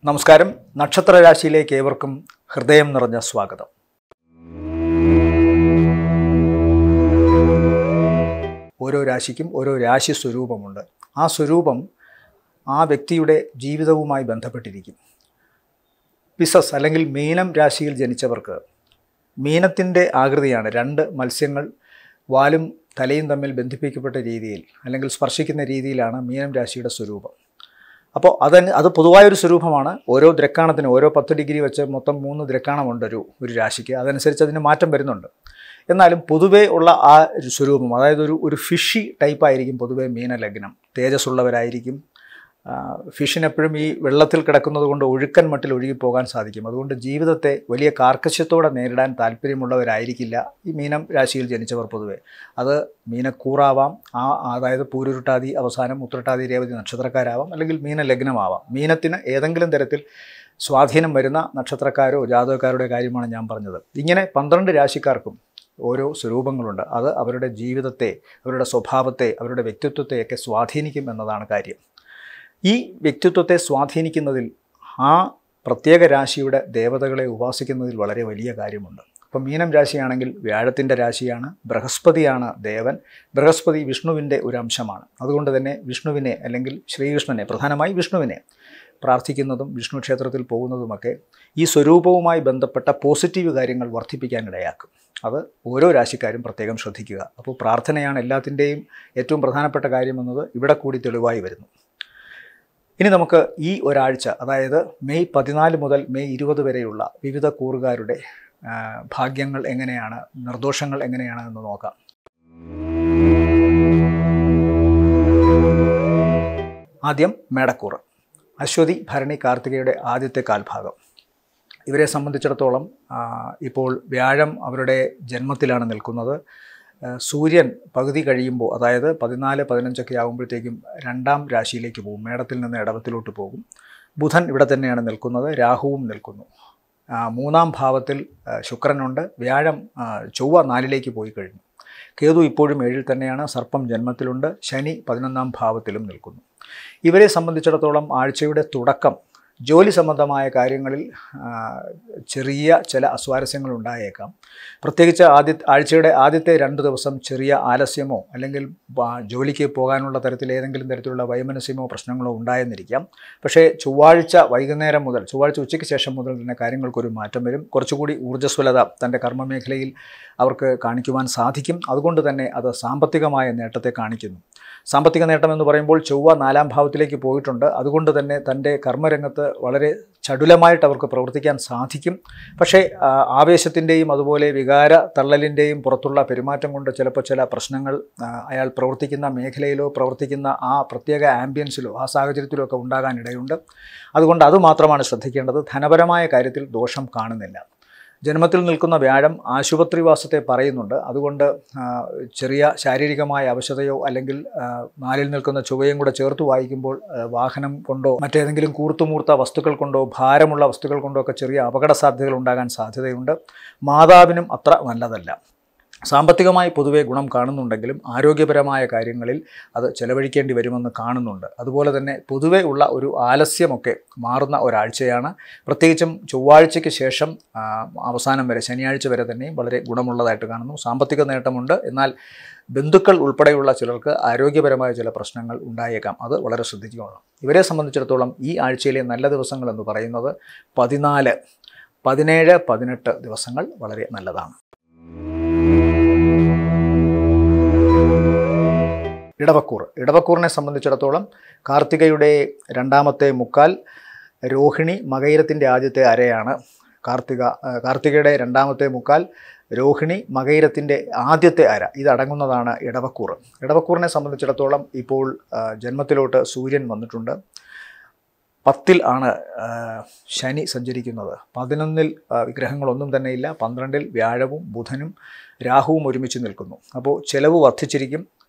നമസ്കാരം നക്ഷത്ര രാശിയിലേക്ക് ഏവർക്കും ഹൃദയം നിറഞ്ഞ സ്വാഗതം ഓരോ രാശിക്കും ഓരോ രാശി സ്വരൂപമുണ്ട് ആ സ്വരൂപം ആ വ്യക്തിയുടെ ജീവിതവുമായി ബന്ധപ്പെട്ടിരിക്കും പിസസ് അല്ലെങ്കിൽ മീനം രാശിയിൽ ജനിച്ചവർക്ക് മീനത്തിൻ്റെ ആകൃതിയാണ് രണ്ട് മത്സ്യങ്ങൾ വാലും തലയും തമ്മിൽ ബന്ധിപ്പിക്കപ്പെട്ട രീതിയിൽ അല്ലെങ്കിൽ സ്പർശിക്കുന്ന രീതിയിലാണ് മീനം രാശിയുടെ സ്വരൂപം അപ്പോൾ അതന് അത് പൊതുവായൊരു സ്വരൂപമാണ് ഓരോ ദ്രക്കാണത്തിന് ഓരോ പത്ത് ഡിഗ്രി വെച്ച് മൊത്തം മൂന്ന് ദ്രക്കാണമുണ്ട് ഒരു ഒരു രാശിക്ക് അതനുസരിച്ച് അതിന് മാറ്റം വരുന്നുണ്ട് എന്നാലും പൊതുവേ ഉള്ള ആ ഒരു സ്വരൂപം അതായത് ഒരു ഒരു ഫിഷി ടൈപ്പായിരിക്കും പൊതുവേ മീനലഗ്നം തേജസ്സുള്ളവരായിരിക്കും ഫിഷിനെപ്പോഴും ഈ വെള്ളത്തിൽ കിടക്കുന്നത് കൊണ്ട് ഒഴുക്കൻ മട്ടിൽ ഒഴുകിപ്പോകാൻ സാധിക്കും അതുകൊണ്ട് ജീവിതത്തെ വലിയ കാർക്കശ്യത്തോടെ നേരിടാൻ താല്പര്യമുള്ളവരായിരിക്കില്ല ഈ മീനം രാശിയിൽ ജനിച്ചവർ പൊതുവെ അത് മീനക്കൂറാവാം ആ അതായത് പൂരുരുട്ടാതി അവസാനം ഉത്രട്ടാതി രേവതി നക്ഷത്രക്കാരാവാം അല്ലെങ്കിൽ മീനലഗ്നമാവാം മീനത്തിന് ഏതെങ്കിലും തരത്തിൽ സ്വാധീനം വരുന്ന നക്ഷത്രക്കാരോ ജാതകക്കാരുടെ കാര്യമാണ് ഞാൻ പറഞ്ഞത് ഇങ്ങനെ പന്ത്രണ്ട് രാശിക്കാർക്കും ഓരോ സ്വരൂപങ്ങളുണ്ട് അത് അവരുടെ ജീവിതത്തെ അവരുടെ സ്വഭാവത്തെ അവരുടെ വ്യക്തിത്വത്തെയൊക്കെ സ്വാധീനിക്കും എന്നതാണ് കാര്യം ഈ വ്യക്തിത്വത്തെ സ്വാധീനിക്കുന്നതിൽ ആ പ്രത്യേക രാശിയുടെ ദേവതകളെ ഉപാസിക്കുന്നതിൽ വളരെ വലിയ കാര്യമുണ്ട് അപ്പം മീനം രാശിയാണെങ്കിൽ വ്യാഴത്തിൻ്റെ രാശിയാണ് ബൃഹസ്പതിയാണ് ദേവൻ ബൃഹസ്പതി വിഷ്ണുവിൻ്റെ ഒരു അംശമാണ് അതുകൊണ്ട് തന്നെ വിഷ്ണുവിനെ അല്ലെങ്കിൽ ശ്രീകൃഷ്ണനെ പ്രധാനമായി വിഷ്ണുവിനെ പ്രാർത്ഥിക്കുന്നതും വിഷ്ണു ക്ഷേത്രത്തിൽ പോകുന്നതുമൊക്കെ ഈ സ്വരൂപവുമായി ബന്ധപ്പെട്ട പോസിറ്റീവ് കാര്യങ്ങൾ വർദ്ധിപ്പിക്കാനിടയാക്കും അത് ഓരോ രാശിക്കാരും പ്രത്യേകം ശ്രദ്ധിക്കുക അപ്പോൾ പ്രാർത്ഥനയാണ് എല്ലാത്തിൻ്റെയും ഏറ്റവും പ്രധാനപ്പെട്ട കാര്യമെന്നത് ഇവിടെ കൂടി തെളിവായി വരുന്നു ഇനി നമുക്ക് ഈ ഒരാഴ്ച അതായത് മെയ് പതിനാല് മുതൽ മെയ് ഇരുപത് വരെയുള്ള വിവിധ കൂറുകാരുടെ ആ, ഭാഗ്യങ്ങൾ എങ്ങനെയാണ് നിർദോഷങ്ങൾ എങ്ങനെയാണ് എന്ന് നോക്കാം ആദ്യം മേടക്കൂറ് അശ്വതി ഭരണി കാർത്തികയുടെ ആദ്യത്തെ കാൽഭാഗം ഇവരെ സംബന്ധിച്ചിടത്തോളം ആ, ഇപ്പോൾ വ്യാഴം അവരുടെ ജന്മത്തിലാണ് നിൽക്കുന്നത് ആ, സൂര്യൻ പകുതി കഴിയുമ്പോൾ അതായത് പതിനാല് പതിനഞ്ചൊക്കെ ആകുമ്പോഴത്തേക്കും രണ്ടാം രാശിയിലേക്ക് പോകും മേടത്തിൽ നിന്ന് ഇടവത്തിലോട്ട് പോകും ബുധൻ ഇവിടെ തന്നെയാണ് നിൽക്കുന്നത് രാഹുവും നിൽക്കുന്നു ആ, മൂന്നാം ഭാവത്തിൽ ആ, ശുക്രനുണ്ട് വ്യാഴം ആ, ചൊവ്വ നാലിലേക്ക് പോയി കഴിഞ്ഞു കേതു ഇപ്പോഴും ഏഴിൽ തന്നെയാണ് സർപ്പം ജന്മത്തിലുണ്ട് ശനി പതിനൊന്നാം ഭാവത്തിലും നിൽക്കുന്നു ഇവരെ സംബന്ധിച്ചിടത്തോളം ആഴ്ചയുടെ തുടക്കം ജോലി സംബന്ധമായ കാര്യങ്ങളിൽ ആ, ചെറിയ ചില അസ്വാരസ്യങ്ങൾ ഉണ്ടായേക്കാം പ്രത്യേകിച്ച് ആദ്യ ആഴ്ചയുടെ ആദ്യത്തെ രണ്ട് ദിവസം ചെറിയ ആലസ്യമോ അല്ലെങ്കിൽ ബ- ജോലിക്ക് പോകാനുള്ള തരത്തിൽ ഏതെങ്കിലും തരത്തിലുള്ള വൈമനസ്യമോ പ്രശ്നങ്ങളോ ഉണ്ടായെന്നിരിക്കാം പക്ഷേ ചൊവ്വാഴ്ച വൈകുന്നേരം മുതൽ ചൊവ്വാഴ്ച ഉച്ചയ്ക്ക് ശേഷം മുതൽ തന്നെ കാര്യങ്ങൾക്കൊരു മാറ്റം വരും കുറച്ചുകൂടി ഊർജ്ജസ്വലത തൻ്റെ കർമ്മമേഖലയിൽ അവർക്ക് കാണിക്കുവാൻ സാധിക്കും അതുകൊണ്ട് തന്നെ അത് സാമ്പത്തികമായ നേട്ടത്തെ കാണിക്കുന്നു സാമ്പത്തിക നേട്ടം എന്ന് പറയുമ്പോൾ ചൊവ്വ നാലാം ഭാവത്തിലേക്ക് പോയിട്ടുണ്ട് അതുകൊണ്ട് തന്നെ തൻ്റെ കർമ്മരംഗത്ത് വളരെ ചടുലമായിട്ട് അവർക്ക് പ്രവർത്തിക്കാൻ സാധിക്കും പക്ഷേ ആ, ആവേശത്തിൻ്റെയും അതുപോലെ വികാര തള്ളലിൻ്റെയും പുറത്തുള്ള പെരുമാറ്റം കൊണ്ട് ചിലപ്പോൾ ചില പ്രശ്നങ്ങൾ ആ, അയാൾ പ്രവർത്തിക്കുന്ന മേഖലയിലോ പ്രവർത്തിക്കുന്ന ആ പ്രത്യേക ആംബിയൻസിലോ ആ സാഹചര്യത്തിലോ ഒക്കെ ഉണ്ടാകാനിടയുണ്ട് അതുകൊണ്ട് അതുമാത്രമാണ് ശ്രദ്ധിക്കേണ്ടത് ധനപരമായ കാര്യത്തിൽ ദോഷം കാണുന്നില്ല ജന്മത്തിൽ നിൽക്കുന്ന വ്യാഴം ആശുപത്രിവാസത്തെ പറയുന്നുണ്ട് അതുകൊണ്ട് ആ, ചെറിയ ശാരീരികമായ അവശതയോ അല്ലെങ്കിൽ ആ, നാലിൽ നിൽക്കുന്ന ചൊവ്വയും കൂടെ ചേർത്ത് വായിക്കുമ്പോൾ ആ, വാഹനം കൊണ്ടോ മറ്റേതെങ്കിലും കൂർത്തുമൂർത്ത വസ്തുക്കൾ കൊണ്ടോ ഭാരമുള്ള വസ്തുക്കൾ കൊണ്ടോ ഒക്കെ ചെറിയ അപകട സാധ്യതകൾ ഉണ്ടാകാൻ സാധ്യതയുണ്ട് മാതാവിനും അത്ര നല്ലതല്ല സാമ്പത്തികമായി പൊതുവെ ഗുണം കാണുന്നുണ്ടെങ്കിലും ആരോഗ്യപരമായ കാര്യങ്ങളിൽ അത് ചെലവഴിക്കേണ്ടി വരുമെന്ന് കാണുന്നുണ്ട് അതുപോലെ തന്നെ പൊതുവെ ഉള്ള ഒരു ആലസ്യമൊക്കെ മാറുന്ന ഒരാഴ്ചയാണ് പ്രത്യേകിച്ചും ചൊവ്വാഴ്ചയ്ക്ക് ശേഷം ആ, അവസാനം വരെ ശനിയാഴ്ച വരെ തന്നെയും വളരെ ഗുണമുള്ളതായിട്ട് കാണുന്നു സാമ്പത്തിക നേട്ടമുണ്ട് എന്നാൽ ബന്ധുക്കൾ ഉൾപ്പെടെയുള്ള ചിലർക്ക് ആരോഗ്യപരമായ ചില പ്രശ്നങ്ങൾ ഉണ്ടായേക്കാം അത് വളരെ ശ്രദ്ധിച്ചുകൊള്ളണം ഇവരെ സംബന്ധിച്ചിടത്തോളം ഈ ആഴ്ചയിലെ നല്ല ദിവസങ്ങൾ എന്ന് പറയുന്നത് പതിനാല് പതിനേഴ് പതിനെട്ട് ദിവസങ്ങൾ വളരെ നല്ലതാണ് ഇടവക്കൂർ ഇടവക്കൂറിനെ സംബന്ധിച്ചിടത്തോളം കാർത്തികയുടെ രണ്ടാമത്തെ മുക്കാൽ രോഹിണി മകയിരത്തിൻ്റെ ആദ്യത്തെ അരയാണ് കാർത്തിക ആ, കാർത്തികയുടെ രണ്ടാമത്തെ മുക്കാൽ രോഹിണി മകയിരത്തിൻ്റെ ആദ്യത്തെ അര ഇതടങ്ങുന്നതാണ് ഇടവക്കൂർ ഇടവക്കൂറിനെ സംബന്ധിച്ചിടത്തോളം ഇപ്പോൾ ആ, ജന്മത്തിലോട്ട് സൂര്യൻ വന്നിട്ടുണ്ട് പത്തിൽ ആണ് ആ, ശനി സഞ്ചരിക്കുന്നത് പതിനൊന്നിൽ ആ, വിഗ്രഹങ്ങളൊന്നും തന്നെ ഇല്ല പന്ത്രണ്ടിൽ വ്യാഴവും ബുധനും രാഹുവും ഒരുമിച്ച് നിൽക്കുന്നു അപ്പോൾ ചെലവ് വർദ്ധിച്ചിരിക്കും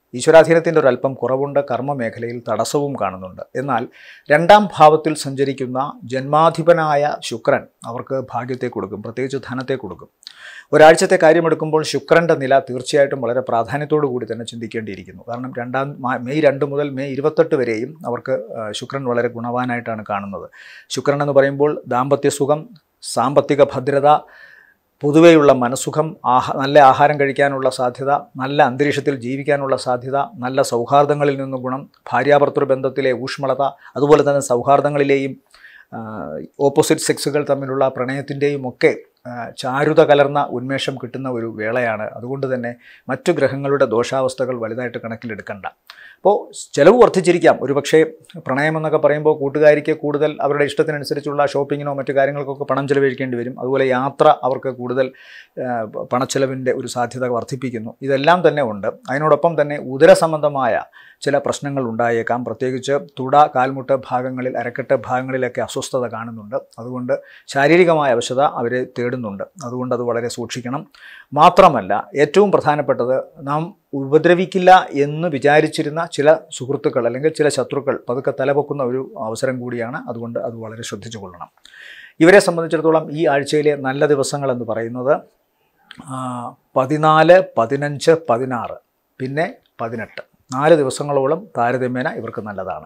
ഈശ്വരാധീനത്തിൻ്റെ ഒരല്പം കുറവുണ്ട് കർമ്മ മേഖലയിൽ തടസ്സവും കാണുന്നുണ്ട് എന്നാൽ രണ്ടാം ഭാവത്തിൽ സഞ്ചരിക്കുന്ന ജന്മാധിപനായ ശുക്രൻ അവർക്ക് ഭാഗ്യത്തെ കൊടുക്കും പ്രത്യേകിച്ച് ധനത്തെ കൊടുക്കും ഒരാഴ്ചത്തെ കാര്യമെടുക്കുമ്പോൾ ശുക്രൻ്റെ നില തീർച്ചയായിട്ടും വളരെ പ്രാധാന്യത്തോടു കൂടി തന്നെ ചിന്തിക്കേണ്ടിയിരിക്കുന്നു കാരണം രണ്ടാം മാ- മെയ് രണ്ട് മുതൽ മെയ് ഇരുപത്തെട്ട് വരെയും അവർക്ക് ആ, ശുക്രൻ വളരെ ഗുണവാനായിട്ടാണ് കാണുന്നത് ശുക്രൻ എന്ന് പറയുമ്പോൾ ദാമ്പത്യ സുഖം സാമ്പത്തിക ഭദ്രത പൊതുവെയുള്ള മനസ്സുഖം ആഹ നല്ല ആഹാരം കഴിക്കാനുള്ള സാധ്യത നല്ല അന്തരീക്ഷത്തിൽ ജീവിക്കാനുള്ള സാധ്യത നല്ല സൗഹാർദ്ദങ്ങളിൽ നിന്ന് ഗുണം ഭാര്യാഭർത്തൃ ബന്ധത്തിലെ ഊഷ്മളത അതുപോലെ തന്നെ സൗഹാർദ്ദങ്ങളിലെയും ഓപ്പോസിറ്റ് സെക്സുകൾ തമ്മിലുള്ള പ്രണയത്തിൻ്റെയും ഒക്കെ ആ, ചാരുത കലർന്ന ഉന്മേഷം കിട്ടുന്ന ഒരു വേളയാണ് അതുകൊണ്ട് തന്നെ മറ്റു ഗ്രഹങ്ങളുടെ ദോഷാവസ്ഥകൾ വലുതായിട്ട് കണക്കിലെടുക്കണ്ട അപ്പോൾ ചിലവ് വർദ്ധിച്ചിരിക്കാം ഒരുപക്ഷേ പ്രണയം എന്നൊക്കെ പറയുമ്പോൾ കൂട്ടുകാരിക്ക് കൂടുതൽ അവരുടെ ഇഷ്ടത്തിനനുസരിച്ചുള്ള ഷോപ്പിങ്ങിനോ മറ്റു കാര്യങ്ങൾക്കൊക്കെ പണം ചിലവഴിക്കേണ്ടി വരും അതുപോലെ യാത്ര അവർക്ക് കൂടുതൽ ആ, പണച്ചെലവിൻ്റെ ഒരു സാധ്യത വർദ്ധിപ്പിക്കുന്നു ഇതെല്ലാം തന്നെ ഉണ്ട് അതിനോടൊപ്പം തന്നെ ഉദര സംബന്ധമായ ചില പ്രശ്നങ്ങൾ ഉണ്ടായേക്കാം പ്രത്യേകിച്ച് തുട കാൽമുട്ട് ഭാഗങ്ങളിൽ അരക്കെട്ട് ഭാഗങ്ങളിലൊക്കെ അസ്വസ്ഥത കാണുന്നുണ്ട് അതുകൊണ്ട് ശാരീരികമായ അവശത അവരെ തേടുന്നുണ്ട് അതുകൊണ്ട് അത് വളരെ സൂക്ഷിക്കണം മാത്രമല്ല ഏറ്റവും പ്രധാനപ്പെട്ടത് നാം ഉപദ്രവിക്കില്ല എന്ന് വിചാരിച്ചിരുന്ന ചില സുഹൃത്തുക്കൾ അല്ലെങ്കിൽ ചില ശത്രുക്കൾ പതുക്കെ തലപൊക്കുന്ന ഒരു അവസരം കൂടിയാണ് അതുകൊണ്ട് അത് വളരെ ശ്രദ്ധിച്ചു കൊള്ളണം ഇവരെ സംബന്ധിച്ചിടത്തോളം ഈ ആഴ്ചയിലെ നല്ല ദിവസങ്ങൾ എന്ന് പറയുന്നത് ആ, പതിനാല് പതിനഞ്ച് പതിനാറ് പിന്നെ പതിനെട്ട് നാല് ദിവസങ്ങളോളം താരതമ്യേന ഇവർക്ക് നല്ലതാണ്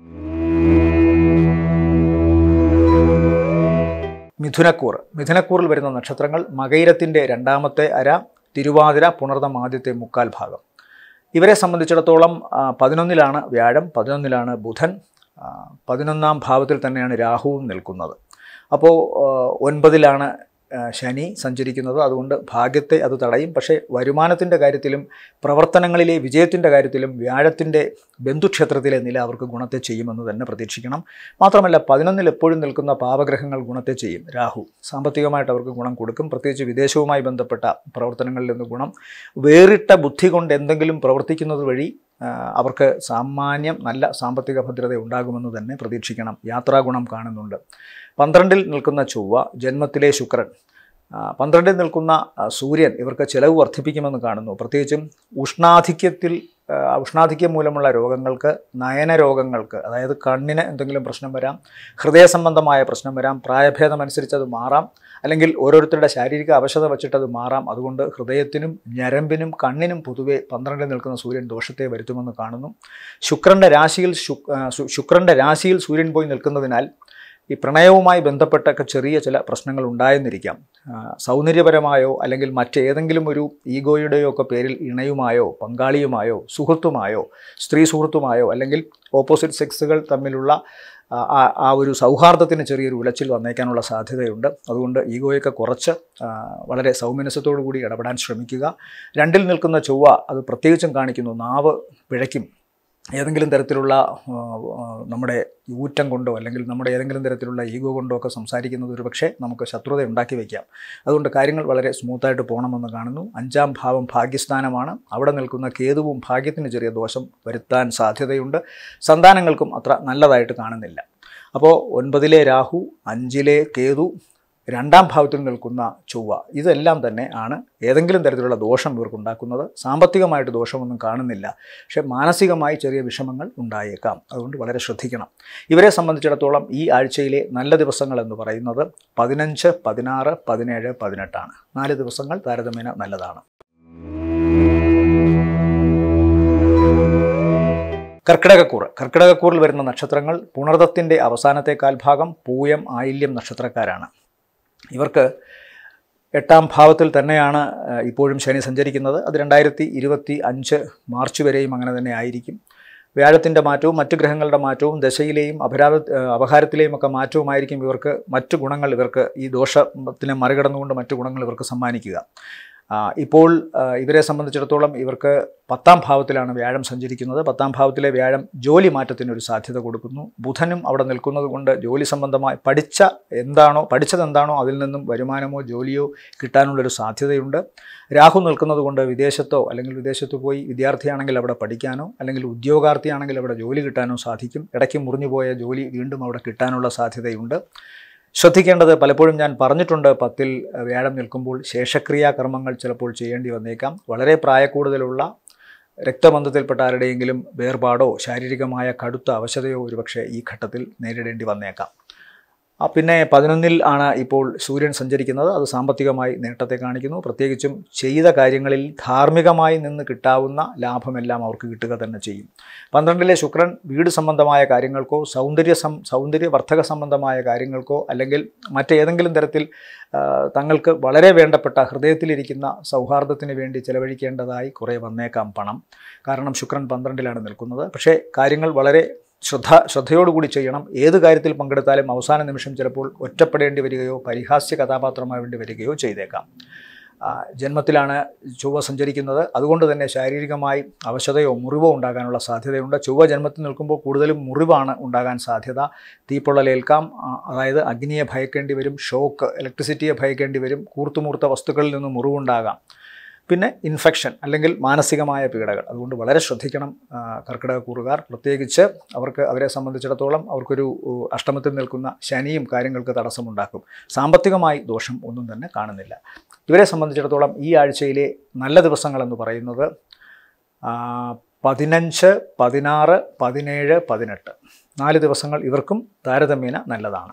മിഥുനക്കൂർ മിഥുനക്കൂറിൽ വരുന്ന നക്ഷത്രങ്ങൾ മകയിരത്തിൻ്റെ രണ്ടാമത്തെ അര തിരുവാതിര പുണർദം ആദ്യത്തെ മുക്കാൽ ഭാഗം ഇവരെ സംബന്ധിച്ചിടത്തോളം ആ, പതിനൊന്നിലാണ് വ്യാഴം പതിനൊന്നിലാണ് ബുധൻ ആ, പതിനൊന്നാം ഭാവത്തിൽ തന്നെയാണ് രാഹുവും നിൽക്കുന്നത് അപ്പോൾ ആ, ഒൻപതിലാണ് ആ, ശനി സഞ്ചരിക്കുന്നത് അതുകൊണ്ട് ഭാഗ്യത്തെ അത് തടയും പക്ഷേ വരുമാനത്തിൻ്റെ കാര്യത്തിലും പ്രവർത്തനങ്ങളിലെ വിജയത്തിൻ്റെ കാര്യത്തിലും വ്യാഴത്തിൻ്റെ ബന്ധുക്ഷേത്രത്തിലെ നില അവർക്ക് ഗുണത്തെ ചെയ്യുമെന്ന് തന്നെ പ്രതീക്ഷിക്കണം മാത്രമല്ല പതിനൊന്നിൽ എപ്പോഴും നിൽക്കുന്ന പാവഗ്രഹങ്ങൾ ഗുണത്തെ ചെയ്യും രാഹു സാമ്പത്തികമായിട്ട് അവർക്ക് ഗുണം കൊടുക്കും പ്രത്യേകിച്ച് വിദേശവുമായി ബന്ധപ്പെട്ട പ്രവർത്തനങ്ങളിൽ നിന്ന് ഗുണം വേറിട്ട ബുദ്ധി കൊണ്ട് എന്തെങ്കിലും പ്രവർത്തിക്കുന്നത് വഴി ആ, അവർക്ക് സാമാന്യം നല്ല സാമ്പത്തിക ഭദ്രത ഉണ്ടാകുമെന്ന് തന്നെ പ്രതീക്ഷിക്കണം യാത്രാഗുണം കാണുന്നുണ്ട് പന്ത്രണ്ടിൽ നിൽക്കുന്ന ചൊവ്വ ജന്മത്തിലെ ശുക്രൻ ആ, പന്ത്രണ്ടിൽ നിൽക്കുന്ന ആ, സൂര്യൻ ഇവർക്ക് ചിലവ് വർദ്ധിപ്പിക്കുമെന്ന് കാണുന്നു പ്രത്യേകിച്ചും ഉഷ്ണാധിക്യത്തിൽ ആ, ഉഷ്ണാധിക്യം മൂലമുള്ള രോഗങ്ങൾക്ക് നയന രോഗങ്ങൾക്ക് അതായത് കണ്ണിന് എന്തെങ്കിലും പ്രശ്നം വരാം ഹൃദയ സംബന്ധമായ പ്രശ്നം വരാം പ്രായഭേദമനുസരിച്ച് അത് മാറാം അല്ലെങ്കിൽ ഓരോരുത്തരുടെ ശാരീരിക അവശത വച്ചിട്ട് അത് മാറാം അതുകൊണ്ട് ഹൃദയത്തിനും ഞരമ്പിനും കണ്ണിനും പൊതുവെ പന്ത്രണ്ടിൽ നിൽക്കുന്ന സൂര്യൻ ദോഷത്തെ വരുത്തുമെന്ന് കാണുന്നു ശുക്രൻ്റെ രാശിയിൽ ശു- ആ, ശു- ശുക്രൻ്റെ രാശിയിൽ സൂര്യൻ പോയി നിൽക്കുന്നതിനാൽ ഈ പ്രണയവുമായി ബന്ധപ്പെട്ടൊക്കെ ചെറിയ ചില പ്രശ്നങ്ങൾ ഉണ്ടായെന്നിരിക്കാം ആ, സൗന്ദര്യപരമായോ അല്ലെങ്കിൽ മറ്റേതെങ്കിലും ഒരു ഈഗോയുടെയോ ഒക്കെ പേരിൽ ഇണയുമായോ പങ്കാളിയുമായോ സുഹൃത്തുമായോ സ്ത്രീ സുഹൃത്തുമായോ അല്ലെങ്കിൽ ഓപ്പോസിറ്റ് സെക്സുകൾ തമ്മിലുള്ള ആ, ആ ആ ഒരു സൗഹാർദ്ദത്തിന് ചെറിയൊരു ഉലച്ചിൽ വന്നേക്കാനുള്ള സാധ്യതയുണ്ട് അതുകൊണ്ട് ഈഗോയൊക്കെ കുറച്ച് ആ, വളരെ സൗമനസ്യത്തോടു കൂടി ഇടപെടാൻ ശ്രമിക്കുക രണ്ടിൽ നിൽക്കുന്ന ചൊവ്വ അത് പ്രത്യേകിച്ചും കാണിക്കുന്നു നാവ് പിഴയ്ക്കും ഏതെങ്കിലും തരത്തിലുള്ള ആ, ആ, നമ്മുടെ ഊറ്റം കൊണ്ടോ അല്ലെങ്കിൽ നമ്മുടെ ഏതെങ്കിലും തരത്തിലുള്ള ഈഗോ കൊണ്ടോ ഒക്കെ സംസാരിക്കുന്നത് ഒരു പക്ഷേ നമുക്ക് ശത്രുത ഉണ്ടാക്കി വയ്ക്കാം അതുകൊണ്ട് കാര്യങ്ങൾ വളരെ സ്മൂത്തായിട്ട് പോകണമെന്ന് കാണുന്നു അഞ്ചാം ഭാവം ഭാഗ്യസ്ഥാനമാണ് അവിടെ നിൽക്കുന്ന കേതുവും ഭാഗ്യത്തിന് ചെറിയ ദോഷം വരുത്താൻ സാധ്യതയുണ്ട് സന്താനങ്ങൾക്കും അത്ര നല്ലതായിട്ട് കാണുന്നില്ല അപ്പോൾ ഒൻപതിലെ രാഹു അഞ്ചിലെ കേതു രണ്ടാം ഭാവത്തിൽ നിൽക്കുന്ന ചൊവ്വ ഇതെല്ലാം തന്നെ ആണ് ഏതെങ്കിലും തരത്തിലുള്ള ദോഷം ഇവർക്കുണ്ടാക്കുന്നത് സാമ്പത്തികമായിട്ട് ദോഷമൊന്നും കാണുന്നില്ല പക്ഷേ മാനസികമായി ചെറിയ വിഷമങ്ങൾ ഉണ്ടായേക്കാം അതുകൊണ്ട് വളരെ ശ്രദ്ധിക്കണം ഇവരെ സംബന്ധിച്ചിടത്തോളം ഈ ആഴ്ചയിലെ നല്ല ദിവസങ്ങൾ എന്ന് പറയുന്നത് പതിനഞ്ച് പതിനാറ് പതിനേഴ് പതിനെട്ടാണ് നാല് ദിവസങ്ങൾ താരതമ്യേന നല്ലതാണ് കർക്കിടകക്കൂറ് കർക്കിടകക്കൂറിൽ വരുന്ന നക്ഷത്രങ്ങൾ പുണർദത്തിൻ്റെ അവസാനത്തെ കാൽഭാഗം പൂയം ആയില്യം നക്ഷത്രക്കാരാണ് ഇവർക്ക് എട്ടാം ഭാവത്തിൽ തന്നെയാണ് ആ, ഇപ്പോഴും ശനി സഞ്ചരിക്കുന്നത് അത് രണ്ടായിരത്തി ഇരുപത്തി അഞ്ച് മാർച്ച് വരെയും അങ്ങനെ തന്നെ ആയിരിക്കും വ്യാഴത്തിൻ്റെ മാറ്റവും മറ്റു ഗ്രഹങ്ങളുടെ മാറ്റവും ദശയിലെയും അപരാധ ആ, അപഹാരത്തിലെയും ഒക്കെ മാറ്റവുമായിരിക്കും ഇവർക്ക് മറ്റു ഗുണങ്ങൾ ഇവർക്ക് ഈ ദോഷത്തിനെ മറികടന്നുകൊണ്ട് മറ്റു ഗുണങ്ങൾ ഇവർക്ക് സമ്മാനിക്കുക ആ, ഇപ്പോൾ ആ, ഇവരെ സംബന്ധിച്ചിടത്തോളം ഇവർക്ക് പത്താം ഭാവത്തിലാണ് വ്യാഴം സഞ്ചരിക്കുന്നത് പത്താം ഭാവത്തിലെ വ്യാഴം ജോലി മാറ്റത്തിന് ഒരു സാധ്യത കൊടുക്കുന്നു ബുധനും അവിടെ നിൽക്കുന്നത് കൊണ്ട് ജോലി സംബന്ധമായി പഠിച്ച എന്താണോ പഠിച്ചത് എന്താണോ അതിൽ നിന്നും വരുമാനമോ ജോലിയോ കിട്ടാനുള്ളൊരു സാധ്യതയുണ്ട് രാഹു നിൽക്കുന്നത് കൊണ്ട് വിദേശത്തോ അല്ലെങ്കിൽ വിദേശത്ത് പോയി വിദ്യാർത്ഥിയാണെങ്കിൽ അവിടെ പഠിക്കാനോ അല്ലെങ്കിൽ ഉദ്യോഗാർത്ഥിയാണെങ്കിൽ അവിടെ ജോലി കിട്ടാനോ സാധിക്കും ഇടയ്ക്ക് മുറിഞ്ഞുപോയ ജോലി വീണ്ടും അവിടെ കിട്ടാനുള്ള സാധ്യതയുണ്ട് ശ്രദ്ധിക്കേണ്ടത് പലപ്പോഴും ഞാൻ പറഞ്ഞിട്ടുണ്ട് പത്തിൽ അഹ്, വ്യാഴം നിൽക്കുമ്പോൾ ശേഷക്രിയാ കർമ്മങ്ങൾ ചിലപ്പോൾ ചെയ്യേണ്ടി വന്നേക്കാം വളരെ പ്രായക്കൂടുതലുള്ള രക്തബന്ധത്തിൽപ്പെട്ട ആരുടെയെങ്കിലും വേർപാടോ ശാരീരികമായ കടുത്ത അവശതയോ ഒരുപക്ഷെ ഈ ഘട്ടത്തിൽ നേരിടേണ്ടി വന്നേക്കാം ആ പിന്നെ പതിനൊന്നിൽ ആണ് ഇപ്പോൾ സൂര്യൻ സഞ്ചരിക്കുന്നത് അത് സാമ്പത്തികമായി നേട്ടത്തെ കാണിക്കുന്നു പ്രത്യേകിച്ചും ചെയ്ത കാര്യങ്ങളിൽ ധാർമ്മികമായി നിന്ന് കിട്ടാവുന്ന ലാഭമെല്ലാം അവർക്ക് കിട്ടുക തന്നെ ചെയ്യും പന്ത്രണ്ടിലെ ശുക്രൻ വീട് സംബന്ധമായ കാര്യങ്ങൾക്കോ സൗന്ദര്യ സം സൗന്ദര്യവർദ്ധക സംബന്ധമായ കാര്യങ്ങൾക്കോ അല്ലെങ്കിൽ മറ്റേതെങ്കിലും തരത്തിൽ ആ, തങ്ങൾക്ക് വളരെ വേണ്ടപ്പെട്ട ഹൃദയത്തിലിരിക്കുന്ന സൗഹാർദ്ദത്തിന് വേണ്ടി ചെലവഴിക്കേണ്ടതായി കുറേ വന്നേക്കാം പണം കാരണം ശുക്രൻ പന്ത്രണ്ടിലാണ് നിൽക്കുന്നത് പക്ഷേ കാര്യങ്ങൾ വളരെ ശ്രദ്ധ ശ്രദ്ധയോടുകൂടി ചെയ്യണം ഏത് കാര്യത്തിൽ പങ്കെടുത്താലും അവസാന നിമിഷം ചിലപ്പോൾ ഒറ്റപ്പെടേണ്ടി വരികയോ പരിഹാസ്യ കഥാപാത്രമാവേണ്ടി വരികയോ ചെയ്തേക്കാം ആ, ജന്മത്തിലാണ് ചൊവ്വ സഞ്ചരിക്കുന്നത് അതുകൊണ്ട് തന്നെ ശാരീരികമായി അവശതയോ മുറിവോ ഉണ്ടാകാനുള്ള സാധ്യതയുണ്ട് ചൊവ്വ ജന്മത്തിൽ നിൽക്കുമ്പോൾ കൂടുതലും മുറിവാണ് ഉണ്ടാകാൻ സാധ്യത തീപ്പൊള്ളലേൽക്കാം ആ, അതായത് അഗ്നിയെ ഭയക്കേണ്ടി വരും ഷോക്ക് ഇലക്ട്രിസിറ്റിയെ ഭയക്കേണ്ടി വരും കൂർത്തുമൂർത്ത വസ്തുക്കളിൽ നിന്ന് മുറിവുണ്ടാകാം പിന്നെ ഇൻഫെക്ഷൻ അല്ലെങ്കിൽ മാനസികമായ പീഡകൾ അതുകൊണ്ട് വളരെ ശ്രദ്ധിക്കണം ആ, കർക്കിടക കൂറുകാർ പ്രത്യേകിച്ച് അവർക്ക് അവരെ സംബന്ധിച്ചിടത്തോളം അവർക്കൊരു ഉ, അഷ്ടമത്തിൽ നിൽക്കുന്ന ശനിയും കാര്യങ്ങൾക്ക് തടസ്സമുണ്ടാക്കും സാമ്പത്തികമായി ദോഷം ഒന്നും തന്നെ കാണുന്നില്ല ഇവരെ സംബന്ധിച്ചിടത്തോളം ഈ ആഴ്ചയിലെ നല്ല ദിവസങ്ങളെന്ന് പറയുന്നത് ആ, പതിനഞ്ച് പതിനാറ് പതിനേഴ് പതിനെട്ട് നാല് ദിവസങ്ങൾ ഇവർക്കും താരതമ്യേന നല്ലതാണ്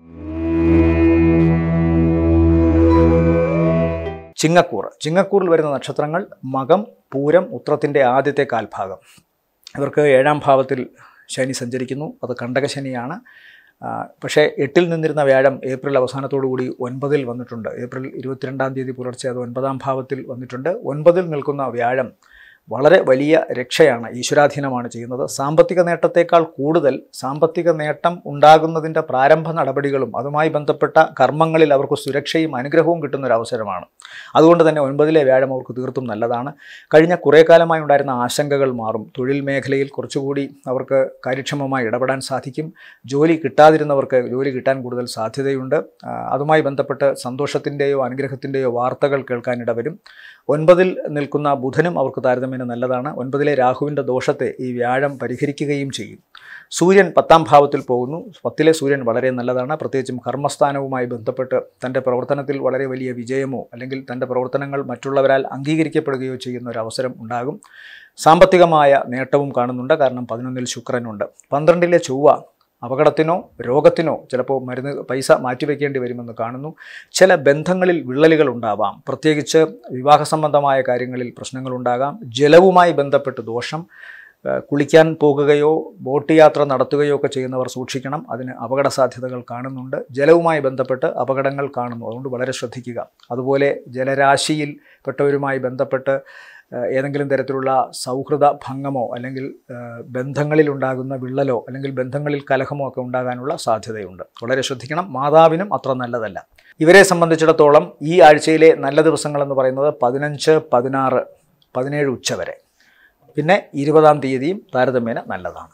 ചിങ്ങക്കൂറ് ചിങ്ങക്കൂറിൽ വരുന്ന നക്ഷത്രങ്ങൾ മകം പൂരം ഉത്രത്തിൻ്റെ ആദ്യത്തെ കാൽഭാഗം ഇവർക്ക് ഏഴാം ഭാവത്തിൽ ശനി സഞ്ചരിക്കുന്നു അത് കണ്ടകശനിയാണ് ആ, പക്ഷേ എട്ടിൽ നിന്നിരുന്ന വ്യാഴം ഏപ്രിൽ അവസാനത്തോടു കൂടി ഒൻപതിൽ വന്നിട്ടുണ്ട് ഏപ്രിൽ ഇരുപത്തിരണ്ടാം തീയതി പുലർച്ചെ അത് ഒൻപതാം ഭാവത്തിൽ വന്നിട്ടുണ്ട് ഒൻപതിൽ നിൽക്കുന്ന വ്യാഴം വളരെ വലിയ രക്ഷയാണ് ഈശ്വരാധീനമാണ് ചെയ്യുന്നത് സാമ്പത്തിക നേട്ടത്തേക്കാൾ കൂടുതൽ സാമ്പത്തിക നേട്ടം ഉണ്ടാകുന്നതിൻ്റെ പ്രാരംഭ നടപടികളും അതുമായി ബന്ധപ്പെട്ട കർമ്മങ്ങളിൽ അവർക്ക് സുരക്ഷയും അനുഗ്രഹവും കിട്ടുന്ന ഒരു അവസരമാണ് അതുകൊണ്ട് തന്നെ ഒൻപതിലെ വ്യാഴം അവർക്ക് തീർത്തും നല്ലതാണ് കഴിഞ്ഞ കുറേ കാലമായി ഉണ്ടായിരുന്ന ആശങ്കകൾ മാറും തൊഴിൽ മേഖലയിൽ കുറച്ചുകൂടി അവർക്ക് കാര്യക്ഷമമായി ഇടപെടാൻ സാധിക്കും ജോലി കിട്ടാതിരുന്നവർക്ക് ജോലി കിട്ടാൻ കൂടുതൽ സാധ്യതയുണ്ട് ആ, അതുമായി ബന്ധപ്പെട്ട് സന്തോഷത്തിൻ്റെയോ അനുഗ്രഹത്തിൻ്റെയോ വാർത്തകൾ കേൾക്കാനിടവരും ഒൻപതിൽ നിൽക്കുന്ന ബുധനും അവർക്ക് താരതമ്യേന നല്ലതാണ് ഒൻപതിലെ രാഹുവിൻ്റെ ദോഷത്തെ ഈ വ്യാഴം പരിഹരിക്കുകയും ചെയ്യും സൂര്യൻ പത്താം ഭാവത്തിൽ പോകുന്നു പത്തിലെ സൂര്യൻ വളരെ നല്ലതാണ് പ്രത്യേകിച്ചും കർമ്മസ്ഥാനവുമായി ബന്ധപ്പെട്ട് തൻ്റെ പ്രവർത്തനത്തിൽ വളരെ വലിയ വിജയമോ അല്ലെങ്കിൽ തൻ്റെ പ്രവർത്തനങ്ങൾ മറ്റുള്ളവരാൽ അംഗീകരിക്കപ്പെടുകയോ ചെയ്യുന്ന ഒരു അവസരം ഉണ്ടാകും സാമ്പത്തികമായ നേട്ടവും കാണുന്നുണ്ട് കാരണം പതിനൊന്നിൽ ശുക്രനുണ്ട് പന്ത്രണ്ടിലെ ചൊവ്വ അപകടത്തിനോ രോഗത്തിനോ ചിലപ്പോൾ മരുന്ന് പൈസ മാറ്റിവെക്കേണ്ടി വരുമെന്ന് കാണുന്നു ചില ബന്ധങ്ങളിൽ വിള്ളലുകൾ ഉണ്ടാവാം പ്രത്യേകിച്ച് വിവാഹ സംബന്ധമായ കാര്യങ്ങളിൽ പ്രശ്നങ്ങളുണ്ടാകാം ജലവുമായി ബന്ധപ്പെട്ട് ദോഷം ഏഹ് കുളിക്കാൻ പോകുകയോ ബോട്ട് യാത്ര നടത്തുകയോ ഒക്കെ ചെയ്യുന്നവർ സൂക്ഷിക്കണം അതിന് അപകട സാധ്യതകൾ കാണുന്നുണ്ട് ജലവുമായി ബന്ധപ്പെട്ട് അപകടങ്ങൾ കാണുന്നു അതുകൊണ്ട് വളരെ ശ്രദ്ധിക്കുക അതുപോലെ ജലരാശിയിൽ പെട്ടവരുമായി ബന്ധപ്പെട്ട് ഏഹ് ഏതെങ്കിലും തരത്തിലുള്ള സൗഹൃദ ഭംഗമോ അല്ലെങ്കിൽ ഏഹ് ബന്ധങ്ങളിലുണ്ടാകുന്ന വിള്ളലോ അല്ലെങ്കിൽ ബന്ധങ്ങളിൽ കലഹമോ ഒക്കെ ഉണ്ടാകാനുള്ള സാധ്യതയുണ്ട് വളരെ ശ്രദ്ധിക്കണം മാതാവിനും അത്ര നല്ലതല്ല ഇവരെ സംബന്ധിച്ചിടത്തോളം ഈ ആഴ്ചയിലെ നല്ല ദിവസങ്ങളെന്ന് പറയുന്നത് പതിനഞ്ച് പതിനാറ് പതിനേഴ് ഉച്ച വരെ പിന്നെ ഇരുപതാം തീയതിയും താരതമ്യേന നല്ലതാണ്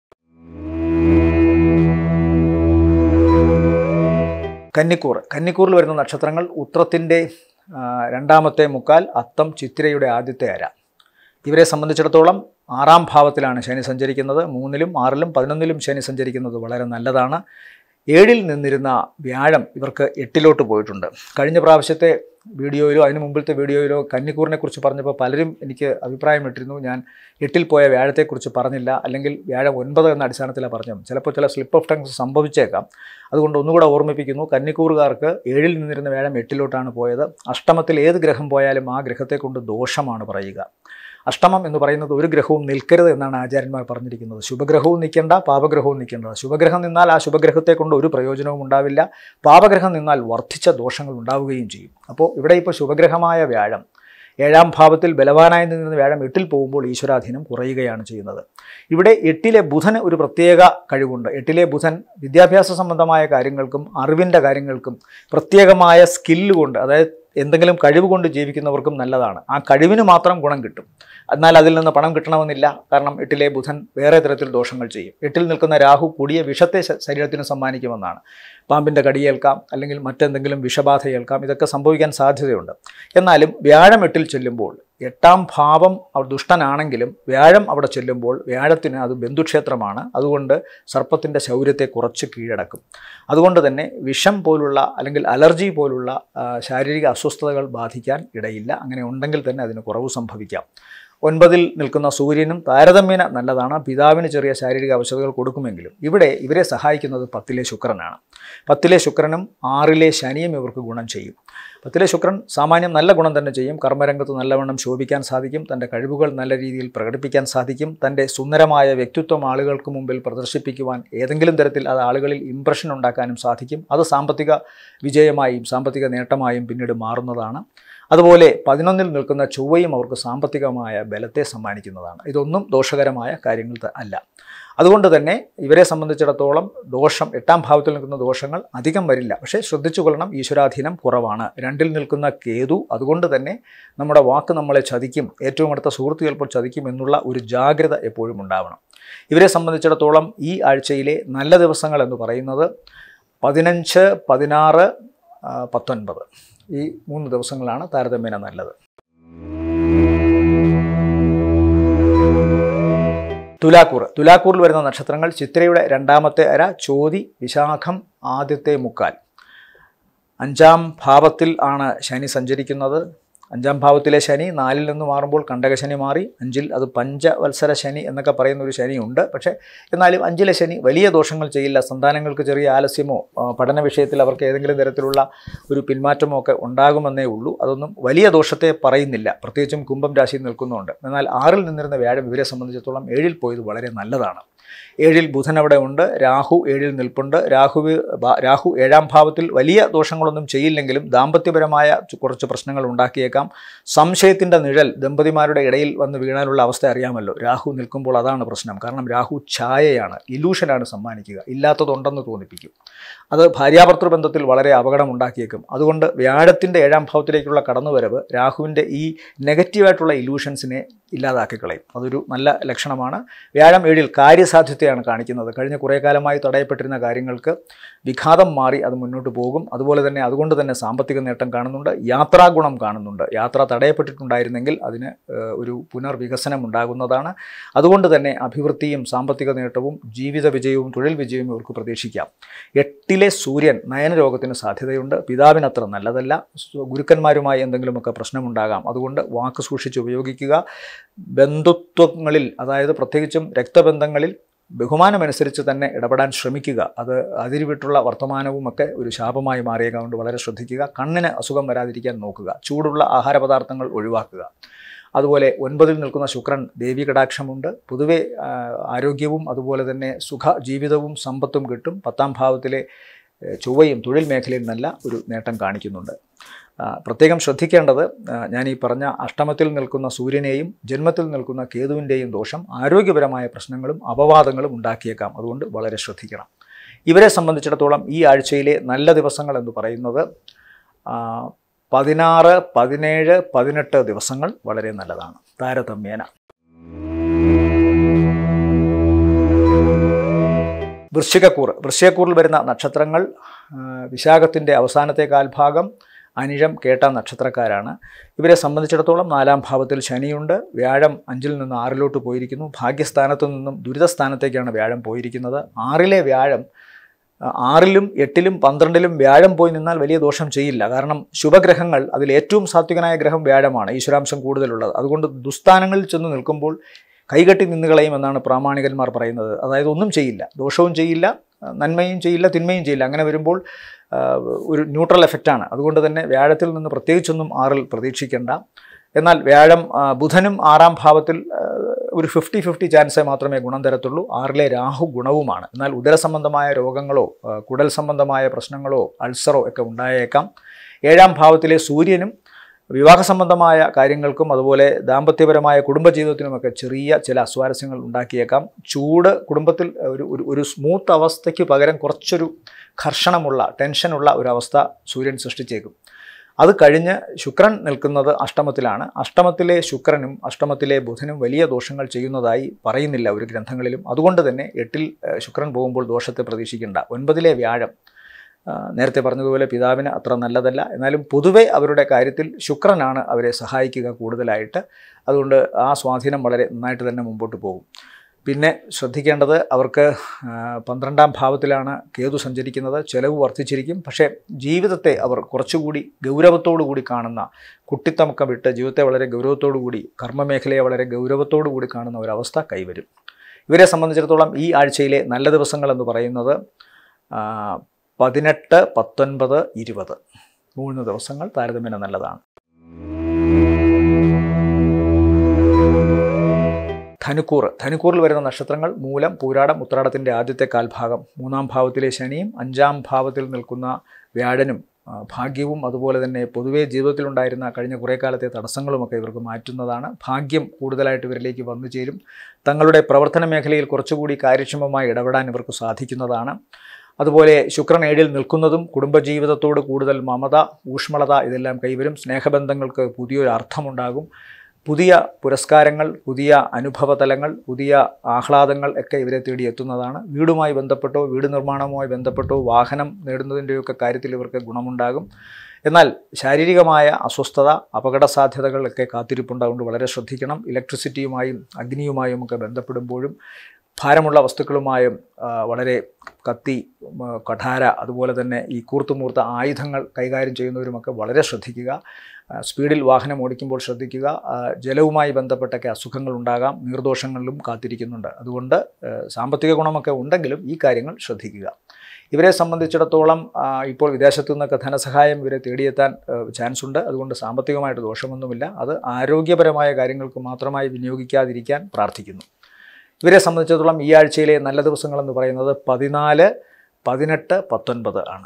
കന്നിക്കൂർ കന്നിക്കൂറിൽ വരുന്ന നക്ഷത്രങ്ങൾ ഉത്രത്തിൻ്റെ ആ, രണ്ടാമത്തെ മുക്കാൽ അത്തം ചിത്തിരയുടെ ആദ്യത്തെ അര ഇവരെ സംബന്ധിച്ചിടത്തോളം ആറാം ഭാവത്തിലാണ് ശനി സഞ്ചരിക്കുന്നത് മൂന്നിലും ആറിലും പതിനൊന്നിലും ശനി സഞ്ചരിക്കുന്നത് വളരെ നല്ലതാണ് ഏഴിൽ നിന്നിരുന്ന വ്യാഴം ഇവർക്ക് എട്ടിലോട്ട് പോയിട്ടുണ്ട് കഴിഞ്ഞ പ്രാവശ്യത്തെ വീഡിയോയിലോ അതിന് മുമ്പിലത്തെ വീഡിയോയിലോ കന്നിക്കൂറിനെ കുറിച്ച് പറഞ്ഞപ്പോൾ പലരും എനിക്ക് അഭിപ്രായം ഇട്ടിരുന്നു ഞാൻ എട്ടിൽ പോയ വ്യാഴത്തെക്കുറിച്ച് പറഞ്ഞില്ല അല്ലെങ്കിൽ വ്യാഴം ഒൻപത് എന്ന അടിസ്ഥാനത്തിലാണ് പറഞ്ഞത് ചിലപ്പോൾ ചില സ്ലിപ്പ് ഓഫ് ടങ്സ് സംഭവിച്ചേക്കാം അതുകൊണ്ട് ഒന്നുകൂടെ ഓർമ്മിപ്പിക്കുന്നു കന്നിക്കൂറുകാർക്ക് ഏഴിൽ നിന്നിരുന്ന വ്യാഴം എട്ടിലോട്ടാണ് പോയത് അഷ്ടമത്തിൽ ഏത് ഗ്രഹം പോയാലും ആ ഗ്രഹത്തെ കൊണ്ട് ദോഷമാണ് പറയുക അഷ്ടമം എന്ന് പറയുന്നത് ഒരു ഗ്രഹവും നിൽക്കരുത് എന്നാണ് ആചാര്യന്മാർ പറഞ്ഞിരിക്കുന്നത് ശുഭഗ്രഹവും നിൽക്കേണ്ട പാപഗ്രഹവും നിൽക്കേണ്ടത് ശുഭഗ്രഹം നിന്നാൽ ആ ശുഭഗ്രഹത്തെ കൊണ്ട് ഒരു പ്രയോജനവും ഉണ്ടാവില്ല പാപഗ്രഹം നിന്നാൽ വർദ്ധിച്ച ദോഷങ്ങൾ ഉണ്ടാവുകയും ചെയ്യും അപ്പോൾ ഇവിടെ ഇപ്പോൾ ശുഭഗ്രഹമായ വ്യാഴം ഏഴാം ഭാവത്തിൽ ബലവാനായി നിന്ന വ്യാഴം എട്ടിൽ പോകുമ്പോൾ ഈശ്വരാധീനം കുറയുകയാണ് ചെയ്യുന്നത് ഇവിടെ എട്ടിലെ ബുധന് ഒരു പ്രത്യേക കഴിവുണ്ട് എട്ടിലെ ബുധൻ വിദ്യാഭ്യാസ സംബന്ധമായ കാര്യങ്ങൾക്കും അറിവിൻ്റെ കാര്യങ്ങൾക്കും പ്രത്യേകമായ സ്കില്ല് കൊണ്ട് അതായത് എന്തെങ്കിലും കഴിവ് കൊണ്ട് ജീവിക്കുന്നവർക്കും നല്ലതാണ് ആ കഴിവിന് മാത്രം ഗുണം കിട്ടും എന്നാൽ അതിൽ നിന്ന് പണം കിട്ടണമെന്നില്ല കാരണം എട്ടിലെ ബുധൻ വേറെ തരത്തിൽ ദോഷങ്ങൾ ചെയ്യും എട്ടിൽ നിൽക്കുന്ന രാഹു കൂടിയ വിഷത്തെ ശ- ശരീരത്തിന് സമ്മാനിക്കുമെന്നാണ് പാമ്പിൻ്റെ കടിയേൽക്കാം അല്ലെങ്കിൽ മറ്റെന്തെങ്കിലും വിഷബാധ ഏൽക്കാം ഇതൊക്കെ സംഭവിക്കാൻ സാധ്യതയുണ്ട് എന്നാലും വ്യാഴം എട്ടിൽ ചെല്ലുമ്പോൾ എട്ടാം ഭാവം അവർ ദുഷ്ടനാണെങ്കിലും വ്യാഴം അവിടെ ചെല്ലുമ്പോൾ വ്യാഴത്തിന് അത് ബന്ധുക്ഷേത്രമാണ് അതുകൊണ്ട് സർപ്പത്തിൻ്റെ ശൗര്യത്തെ കുറച്ച് കീഴടക്കും അതുകൊണ്ട് തന്നെ വിഷം പോലുള്ള അല്ലെങ്കിൽ അലർജി പോലുള്ള ആ, ശാരീരിക അസ്വസ്ഥതകൾ ബാധിക്കാൻ ഇടയില്ല അങ്ങനെ ഉണ്ടെങ്കിൽ തന്നെ അതിന് കുറവ് സംഭവിക്കാം ഒൻപതിൽ നിൽക്കുന്ന സൂര്യനും താരതമ്യേന നല്ലതാണ് പിതാവിന് ചെറിയ ശാരീരിക അവശതകൾ കൊടുക്കുമെങ്കിലും ഇവിടെ ഇവരെ സഹായിക്കുന്നത് പത്തിലെ ശുക്രനാണ് പത്തിലെ ശുക്രനും ആറിലെ ശനിയും ഇവർക്ക് ഗുണം ചെയ്യും പത്തിലെ ശുക്രൻ സാമാന്യം നല്ല ഗുണം തന്നെ ചെയ്യും കർമ്മരംഗത്ത് നല്ലവണ്ണം ശോഭിക്കാൻ സാധിക്കും തൻ്റെ കഴിവുകൾ നല്ല രീതിയിൽ പ്രകടിപ്പിക്കാൻ സാധിക്കും തൻ്റെ സുന്ദരമായ വ്യക്തിത്വം ആളുകൾക്ക് മുമ്പിൽ പ്രദർശിപ്പിക്കുവാൻ ഏതെങ്കിലും തരത്തിൽ അത് ആളുകളിൽ ഇംപ്രഷൻ ഉണ്ടാക്കാനും സാധിക്കും അത് സാമ്പത്തിക വിജയമായും സാമ്പത്തിക നേട്ടമായും പിന്നീട് മാറുന്നതാണ് അതുപോലെ പതിനൊന്നിൽ നിൽക്കുന്ന ചൊവ്വയും അവർക്ക് സാമ്പത്തികമായ ബലത്തെ സമ്മാനിക്കുന്നതാണ് ഇതൊന്നും ദോഷകരമായ കാര്യങ്ങൾ ത- അല്ല അതുകൊണ്ട് തന്നെ ഇവരെ സംബന്ധിച്ചിടത്തോളം ദോഷം എട്ടാം ഭാവത്തിൽ നിൽക്കുന്ന ദോഷങ്ങൾ അധികം വരില്ല പക്ഷേ ശ്രദ്ധിച്ചു കൊള്ളണം ഈശ്വരാധീനം കുറവാണ് രണ്ടിൽ നിൽക്കുന്ന കേതു അതുകൊണ്ട് തന്നെ നമ്മുടെ വാക്ക് നമ്മളെ ചതിക്കും ഏറ്റവും അടുത്ത സുഹൃത്ത് ചിലപ്പോൾ ചതിക്കും എന്നുള്ള ഒരു ജാഗ്രത എപ്പോഴും ഉണ്ടാവണം ഇവരെ സംബന്ധിച്ചിടത്തോളം ഈ ആഴ്ചയിലെ നല്ല ദിവസങ്ങൾ എന്ന് പറയുന്നത് പതിനഞ്ച് പതിനാറ് ആ, പത്തൊൻപത് ഈ മൂന്ന് ദിവസങ്ങളാണ് താരതമ്യേന നല്ലത് തുലാക്കൂർ തുലാക്കൂറിൽ വരുന്ന നക്ഷത്രങ്ങൾ ചിത്രയുടെ രണ്ടാമത്തെ അര ചോതി വിശാഖം ആദ്യത്തെ മുക്കാൽ അഞ്ചാം ഭാവത്തിൽ ആണ് ശനി സഞ്ചരിക്കുന്നത് അഞ്ചാം ഭാവത്തിലെ ശനി നാലിൽ നിന്ന് മാറുമ്പോൾ കണ്ടകശനി മാറി അഞ്ചിൽ അത് പഞ്ചവത്സര ശനി എന്നൊക്കെ പറയുന്ന ഒരു ശനിയുണ്ട് പക്ഷേ എന്നാലും അഞ്ചിലെ ശനി വലിയ ദോഷങ്ങൾ ചെയ്യില്ല സന്താനങ്ങൾക്ക് ചെറിയ ആലസ്യമോ ആ, പഠന വിഷയത്തിൽ അവർക്ക് ഏതെങ്കിലും തരത്തിലുള്ള ഒരു പിന്മാറ്റമോ ഒക്കെ ഉണ്ടാകുമെന്നേ ഉള്ളൂ അതൊന്നും വലിയ ദോഷത്തെ പറയുന്നില്ല പ്രത്യേകിച്ചും കുംഭം രാശിയിൽ നിൽക്കുന്നുണ്ട് എന്നാൽ ആറിൽ നിന്നിരുന്ന വ്യാഴം ഇവരെ സംബന്ധിച്ചിടത്തോളം ഏഴിൽ പോയത് വളരെ നല്ലതാണ് ഏഴിൽ ബുധൻ അവിടെ ഉണ്ട് രാഹു ഏഴിൽ നിൽപ്പുണ്ട് രാഹു രാഹു ഏഴാം ഭാവത്തിൽ വലിയ ദോഷങ്ങളൊന്നും ചെയ്യില്ലെങ്കിലും ദാമ്പത്യപരമായ ചു- കുറച്ച് പ്രശ്നങ്ങൾ ഉണ്ടാക്കിയേക്കാം സംശയത്തിൻ്റെ നിഴൽ ദമ്പതിമാരുടെ ഇടയിൽ വന്ന് വീണാലുള്ള അവസ്ഥ അറിയാമല്ലോ രാഹു നിൽക്കുമ്പോൾ അതാണ് പ്രശ്നം കാരണം രാഹു ഛായയാണ് ഇലൂഷനാണ് സമ്മാനിക്കുക ഇല്ലാത്തതുണ്ടെന്ന് തോന്നിപ്പിക്കും അത് ഭാര്യാഭർത്തൃ ബന്ധത്തിൽ വളരെ അപകടം ഉണ്ടാക്കിയേക്കും അതുകൊണ്ട് വ്യാഴത്തിൻ്റെ ഏഴാം ഭാവത്തിലേക്കുള്ള കടന്നുവരവ് രാഹുവിൻ്റെ ഈ നെഗറ്റീവായിട്ടുള്ള ഇലൂഷൻസിനെ ഇല്ലാതാക്കി കളയും അതൊരു നല്ല ലക്ഷണമാണ് വ്യാഴം ഏഴിൽ കാര്യസാധ്യതയാണ് കാണിക്കുന്നത് കഴിഞ്ഞ കുറേ കാലമായി തടയപ്പെട്ടിരുന്ന കാര്യങ്ങൾക്ക് വിഘാതം മാറി അത് മുന്നോട്ട് പോകും അതുപോലെ തന്നെ അതുകൊണ്ട് തന്നെ സാമ്പത്തിക നേട്ടം കാണുന്നുണ്ട് യാത്രാഗുണം കാണുന്നുണ്ട് യാത്ര തടയപ്പെട്ടിട്ടുണ്ടായിരുന്നെങ്കിൽ അതിന് ഏഹ്, ഒരു പുനർവികസനം ഉണ്ടാകുന്നതാണ് അതുകൊണ്ട് തന്നെ അഭിവൃദ്ധിയും സാമ്പത്തിക നേട്ടവും ജീവിത വിജയവും തൊഴിൽ വിജയവും ഇവർക്ക് പ്രതീക്ഷിക്കാം എട്ടിലെ സൂര്യൻ നയനരോഗത്തിന് സാധ്യതയുണ്ട് പിതാവിന് അത്ര നല്ലതല്ല സു- ഗുരുക്കന്മാരുമായി എന്തെങ്കിലുമൊക്കെ പ്രശ്നമുണ്ടാകാം അതുകൊണ്ട് വാക്ക് സൂക്ഷിച്ച് ഉപയോഗിക്കുക ബന്ധുത്വങ്ങളിൽ അതായത് പ്രത്യേകിച്ചും രക്തബന്ധങ്ങളിൽ ബഹുമാനമനുസരിച്ച് തന്നെ ഇടപെടാൻ ശ്രമിക്കുക അത് അതിരുവിട്ടുള്ള വർത്തമാനവും ഒക്കെ ഒരു ശാപമായി മാറിയേക്കാണ്ട് വളരെ ശ്രദ്ധിക്കുക കണ്ണിന് അസുഖം വരാതിരിക്കാൻ നോക്കുക ചൂടുള്ള ആഹാരപദാർത്ഥങ്ങൾ ഒഴിവാക്കുക അതുപോലെ ഒൻപതിൽ നിൽക്കുന്ന ശുക്രൻ ദേവി കടാക്ഷമുണ്ട് പൊതുവെ ആ, ആരോഗ്യവും അതുപോലെ തന്നെ സുഖ ജീവിതവും സമ്പത്തും കിട്ടും പത്താം ഭാവത്തിലെ ഏഹ്, ചൊവ്വയും തൊഴിൽ മേഖലയിൽ നല്ല ഒരു നേട്ടം കാണിക്കുന്നുണ്ട് ആ, പ്രത്യേകം ശ്രദ്ധിക്കേണ്ടത് ആ, ഞാൻ ഈ പറഞ്ഞ അഷ്ടമത്തിൽ നിൽക്കുന്ന സൂര്യനെയും ജന്മത്തിൽ നിൽക്കുന്ന കേതുവിൻ്റെയും ദോഷം ആരോഗ്യപരമായ പ്രശ്നങ്ങളും അപവാദങ്ങളും ഉണ്ടാക്കിയേക്കാം അതുകൊണ്ട് വളരെ ശ്രദ്ധിക്കണം ഇവരെ സംബന്ധിച്ചിടത്തോളം ഈ ആഴ്ചയിലെ നല്ല ദിവസങ്ങൾ എന്ന് പറയുന്നത് ആ, പതിനാറ് പതിനേഴ് പതിനെട്ട് ദിവസങ്ങൾ വളരെ നല്ലതാണ് താരതമ്യേന വൃശ്ചികക്കൂർ വൃശ്ചികക്കൂറിൽ വരുന്ന നക്ഷത്രങ്ങൾ ആ, വിശാഖത്തിൻ്റെ അവസാനത്തെ കാൽഭാഗം അനിഴം കേട്ട നക്ഷത്രക്കാരാണ് ഇവരെ സംബന്ധിച്ചിടത്തോളം നാലാം ഭാവത്തിൽ ശനിയുണ്ട് വ്യാഴം അഞ്ചിൽ നിന്ന് ആറിലോട്ട് പോയിരിക്കുന്നു ഭാഗ്യസ്ഥാനത്തു നിന്നും ദുരിതസ്ഥാനത്തേക്കാണ് വ്യാഴം പോയിരിക്കുന്നത് ആറിലെ വ്യാഴം ആ, ആറിലും എട്ടിലും പന്ത്രണ്ടിലും വ്യാഴം പോയി നിന്നാൽ വലിയ ദോഷം ചെയ്യില്ല കാരണം ശുഭഗ്രഹങ്ങൾ അതിൽ ഏറ്റവും സാത്വികനായ ഗ്രഹം വ്യാഴമാണ് ഈശ്വരാംശം കൂടുതലുള്ളത് അതുകൊണ്ട് ദുസ്ഥാനങ്ങളിൽ ചെന്ന് നിൽക്കുമ്പോൾ കൈകെട്ടി നിന്നുകളയും എന്നാണ് പ്രാമാണികന്മാർ പറയുന്നത് അതായത് ഒന്നും ചെയ്യില്ല ദോഷവും ചെയ്യില്ല ആ, നന്മയും ചെയ്യില്ല തിന്മയും ചെയ്യില്ല അങ്ങനെ വരുമ്പോൾ ആ, ഒരു ന്യൂട്രൽ എഫക്റ്റാണ് അതുകൊണ്ട് തന്നെ വ്യാഴത്തിൽ നിന്ന് പ്രത്യേകിച്ചൊന്നും ആറിൽ പ്രതീക്ഷിക്കേണ്ട എന്നാൽ വ്യാഴം ആ, ബുധനും ആറാം ഭാവത്തിൽ ആ, ഒരു ഫിഫ്റ്റി ഫിഫ്റ്റി ചാൻസേ മാത്രമേ ഗുണം തരത്തുള്ളൂ ആറിലെ രാഹു ഗുണവുമാണ് എന്നാൽ ഉദരസംബന്ധമായ രോഗങ്ങളോ ആ, കുടൽ സംബന്ധമായ പ്രശ്നങ്ങളോ അൾസറോ ഒക്കെ ഉണ്ടായേക്കാം ഏഴാം ഭാവത്തിലെ സൂര്യനും വിവാഹ സംബന്ധമായ കാര്യങ്ങൾക്കും അതുപോലെ ദാമ്പത്യപരമായ കുടുംബജീവിതത്തിനുമൊക്കെ ചെറിയ ചില അസ്വാരസ്യങ്ങൾ ഉണ്ടാക്കിയേക്കാം ചൂട് കുടുംബത്തിൽ ഒരു ഒരു ഒരു സ്മൂത്ത് അവസ്ഥയ്ക്ക് പകരം കുറച്ചൊരു ഘർഷണമുള്ള ടെൻഷനുള്ള ഒരു അവസ്ഥ സൂര്യൻ സൃഷ്ടിച്ചേക്കും അത് കഴിഞ്ഞ് ശുക്രൻ നിൽക്കുന്നത് അഷ്ടമത്തിലാണ് അഷ്ടമത്തിലെ ശുക്രനും അഷ്ടമത്തിലെ ബുധനും വലിയ ദോഷങ്ങൾ ചെയ്യുന്നതായി പറയുന്നില്ല ഒരു ഗ്രന്ഥങ്ങളിലും അതുകൊണ്ട് തന്നെ എട്ടിൽ ഏഹ്, ശുക്രൻ പോകുമ്പോൾ ദോഷത്തെ പ്രതീക്ഷിക്കേണ്ട ഒൻപതിലെ വ്യാഴം ആ, നേരത്തെ പറഞ്ഞതുപോലെ പിതാവിന് അത്ര നല്ലതല്ല എന്നാലും പൊതുവെ അവരുടെ കാര്യത്തിൽ ശുക്രനാണ് അവരെ സഹായിക്കുക കൂടുതലായിട്ട് അതുകൊണ്ട് ആ സ്വാധീനം വളരെ നന്നായിട്ട് തന്നെ മുമ്പോട്ട് പോകും പിന്നെ ശ്രദ്ധിക്കേണ്ടത് അവർക്ക് ആ, പന്ത്രണ്ടാം ഭാവത്തിലാണ് കേതു സഞ്ചരിക്കുന്നത് ചെലവ് വർദ്ധിച്ചിരിക്കും പക്ഷേ ജീവിതത്തെ അവർ കുറച്ചുകൂടി ഗൗരവത്തോടു കൂടി കാണുന്ന കുട്ടിത്തമക്കം വിട്ട് ജീവിതത്തെ വളരെ ഗൗരവത്തോടു കൂടി കർമ്മമേഖലയെ വളരെ ഗൗരവത്തോടു കൂടി കാണുന്ന ഒരവസ്ഥ കൈവരും ഇവരെ സംബന്ധിച്ചിടത്തോളം ഈ ആഴ്ചയിലെ നല്ല ദിവസങ്ങൾ എന്ന് പറയുന്നത് ആ, പതിനെട്ട് പത്തൊൻപത് ഇരുപത് മൂന്ന് ദിവസങ്ങൾ താരതമ്യേന നല്ലതാണ് ധനുക്കൂർ ധനുക്കൂറിൽ വരുന്ന നക്ഷത്രങ്ങൾ മൂലം പൂരാടം ഉത്രാടത്തിൻ്റെ ആദ്യത്തെ കാൽഭാഗം മൂന്നാം ഭാവത്തിലെ ശനിയും അഞ്ചാം ഭാവത്തിൽ നിൽക്കുന്ന വ്യാഴനും ആ, ഭാഗ്യവും അതുപോലെ തന്നെ പൊതുവേ ജീവിതത്തിലുണ്ടായിരുന്ന കഴിഞ്ഞ കുറേ കാലത്തെ തടസ്സങ്ങളുമൊക്കെ ഇവർക്ക് മാറ്റുന്നതാണ് ഭാഗ്യം കൂടുതലായിട്ട് ഇവരിലേക്ക് വന്നു ചേരും തങ്ങളുടെ പ്രവർത്തന മേഖലയിൽ കുറച്ചുകൂടി കാര്യക്ഷമമായി ഇടപെടാൻ ഇവർക്ക് സാധിക്കുന്നതാണ് അതുപോലെ ശുക്രൻ ഏഴിൽ നിൽക്കുന്നതും കുടുംബജീവിതത്തോട് കൂടുതൽ മമത ഊഷ്മളത ഇതെല്ലാം കൈവരും സ്നേഹബന്ധങ്ങൾക്ക് പുതിയൊരു അർത്ഥമുണ്ടാകും പുതിയ പുരസ്കാരങ്ങൾ പുതിയ അനുഭവതലങ്ങൾ പുതിയ ആഹ്ലാദങ്ങൾ ഒക്കെ ഇവരെ തേടി എത്തുന്നതാണ് വീടുമായി ബന്ധപ്പെട്ടോ വീട് നിർമ്മാണവുമായി ബന്ധപ്പെട്ടോ വാഹനം നേടുന്നതിൻ്റെയൊക്കെ കാര്യത്തിൽ ഇവർക്ക് ഗുണമുണ്ടാകും എന്നാൽ ശാരീരികമായ അസ്വസ്ഥത അപകട സാധ്യതകളൊക്കെ കാത്തിരിപ്പുണ്ടാകൊണ്ട് വളരെ ശ്രദ്ധിക്കണം ഇലക്ട്രിസിറ്റിയുമായും അഗ്നിയുമായും ഒക്കെ ബന്ധപ്പെടുമ്പോഴും ഭാരമുള്ള വസ്തുക്കളുമായും ആ, വളരെ കത്തി ഉം, കഠാര അതുപോലെ തന്നെ ഈ കൂർത്തുമൂർത്ത ആയുധങ്ങൾ കൈകാര്യം ചെയ്യുന്നവരുമൊക്കെ വളരെ ശ്രദ്ധിക്കുക ആ, സ്പീഡിൽ വാഹനം ഓടിക്കുമ്പോൾ ശ്രദ്ധിക്കുക ആ, ജലവുമായി ബന്ധപ്പെട്ടൊക്കെ അസുഖങ്ങൾ ഉണ്ടാകാം നീർദോഷങ്ങളിലും കാത്തിരിക്കുന്നുണ്ട് അതുകൊണ്ട് ആ, സാമ്പത്തിക ഗുണമൊക്കെ ഉണ്ടെങ്കിലും ഈ കാര്യങ്ങൾ ശ്രദ്ധിക്കുക ഇവരെ സംബന്ധിച്ചിടത്തോളം ആ, ഇപ്പോൾ വിദേശത്തു നിന്നൊക്കെ ധനസഹായം ഇവരെ തേടിയെത്താൻ ആ, ചാൻസ് ഉണ്ട് അതുകൊണ്ട് സാമ്പത്തികമായിട്ട് ദോഷമൊന്നുമില്ല അത് ആരോഗ്യപരമായ കാര്യങ്ങൾക്ക് മാത്രമായി വിനിയോഗിക്കാതിരിക്കാൻ പ്രാർത്ഥിക്കുന്നു ഇവരെ സംബന്ധിച്ചിടത്തോളം ഈ ആഴ്ചയിലെ നല്ല ദിവസങ്ങളെന്ന് പറയുന്നത് പതിനാല് പതിനെട്ട് പത്തൊൻപത് ആണ്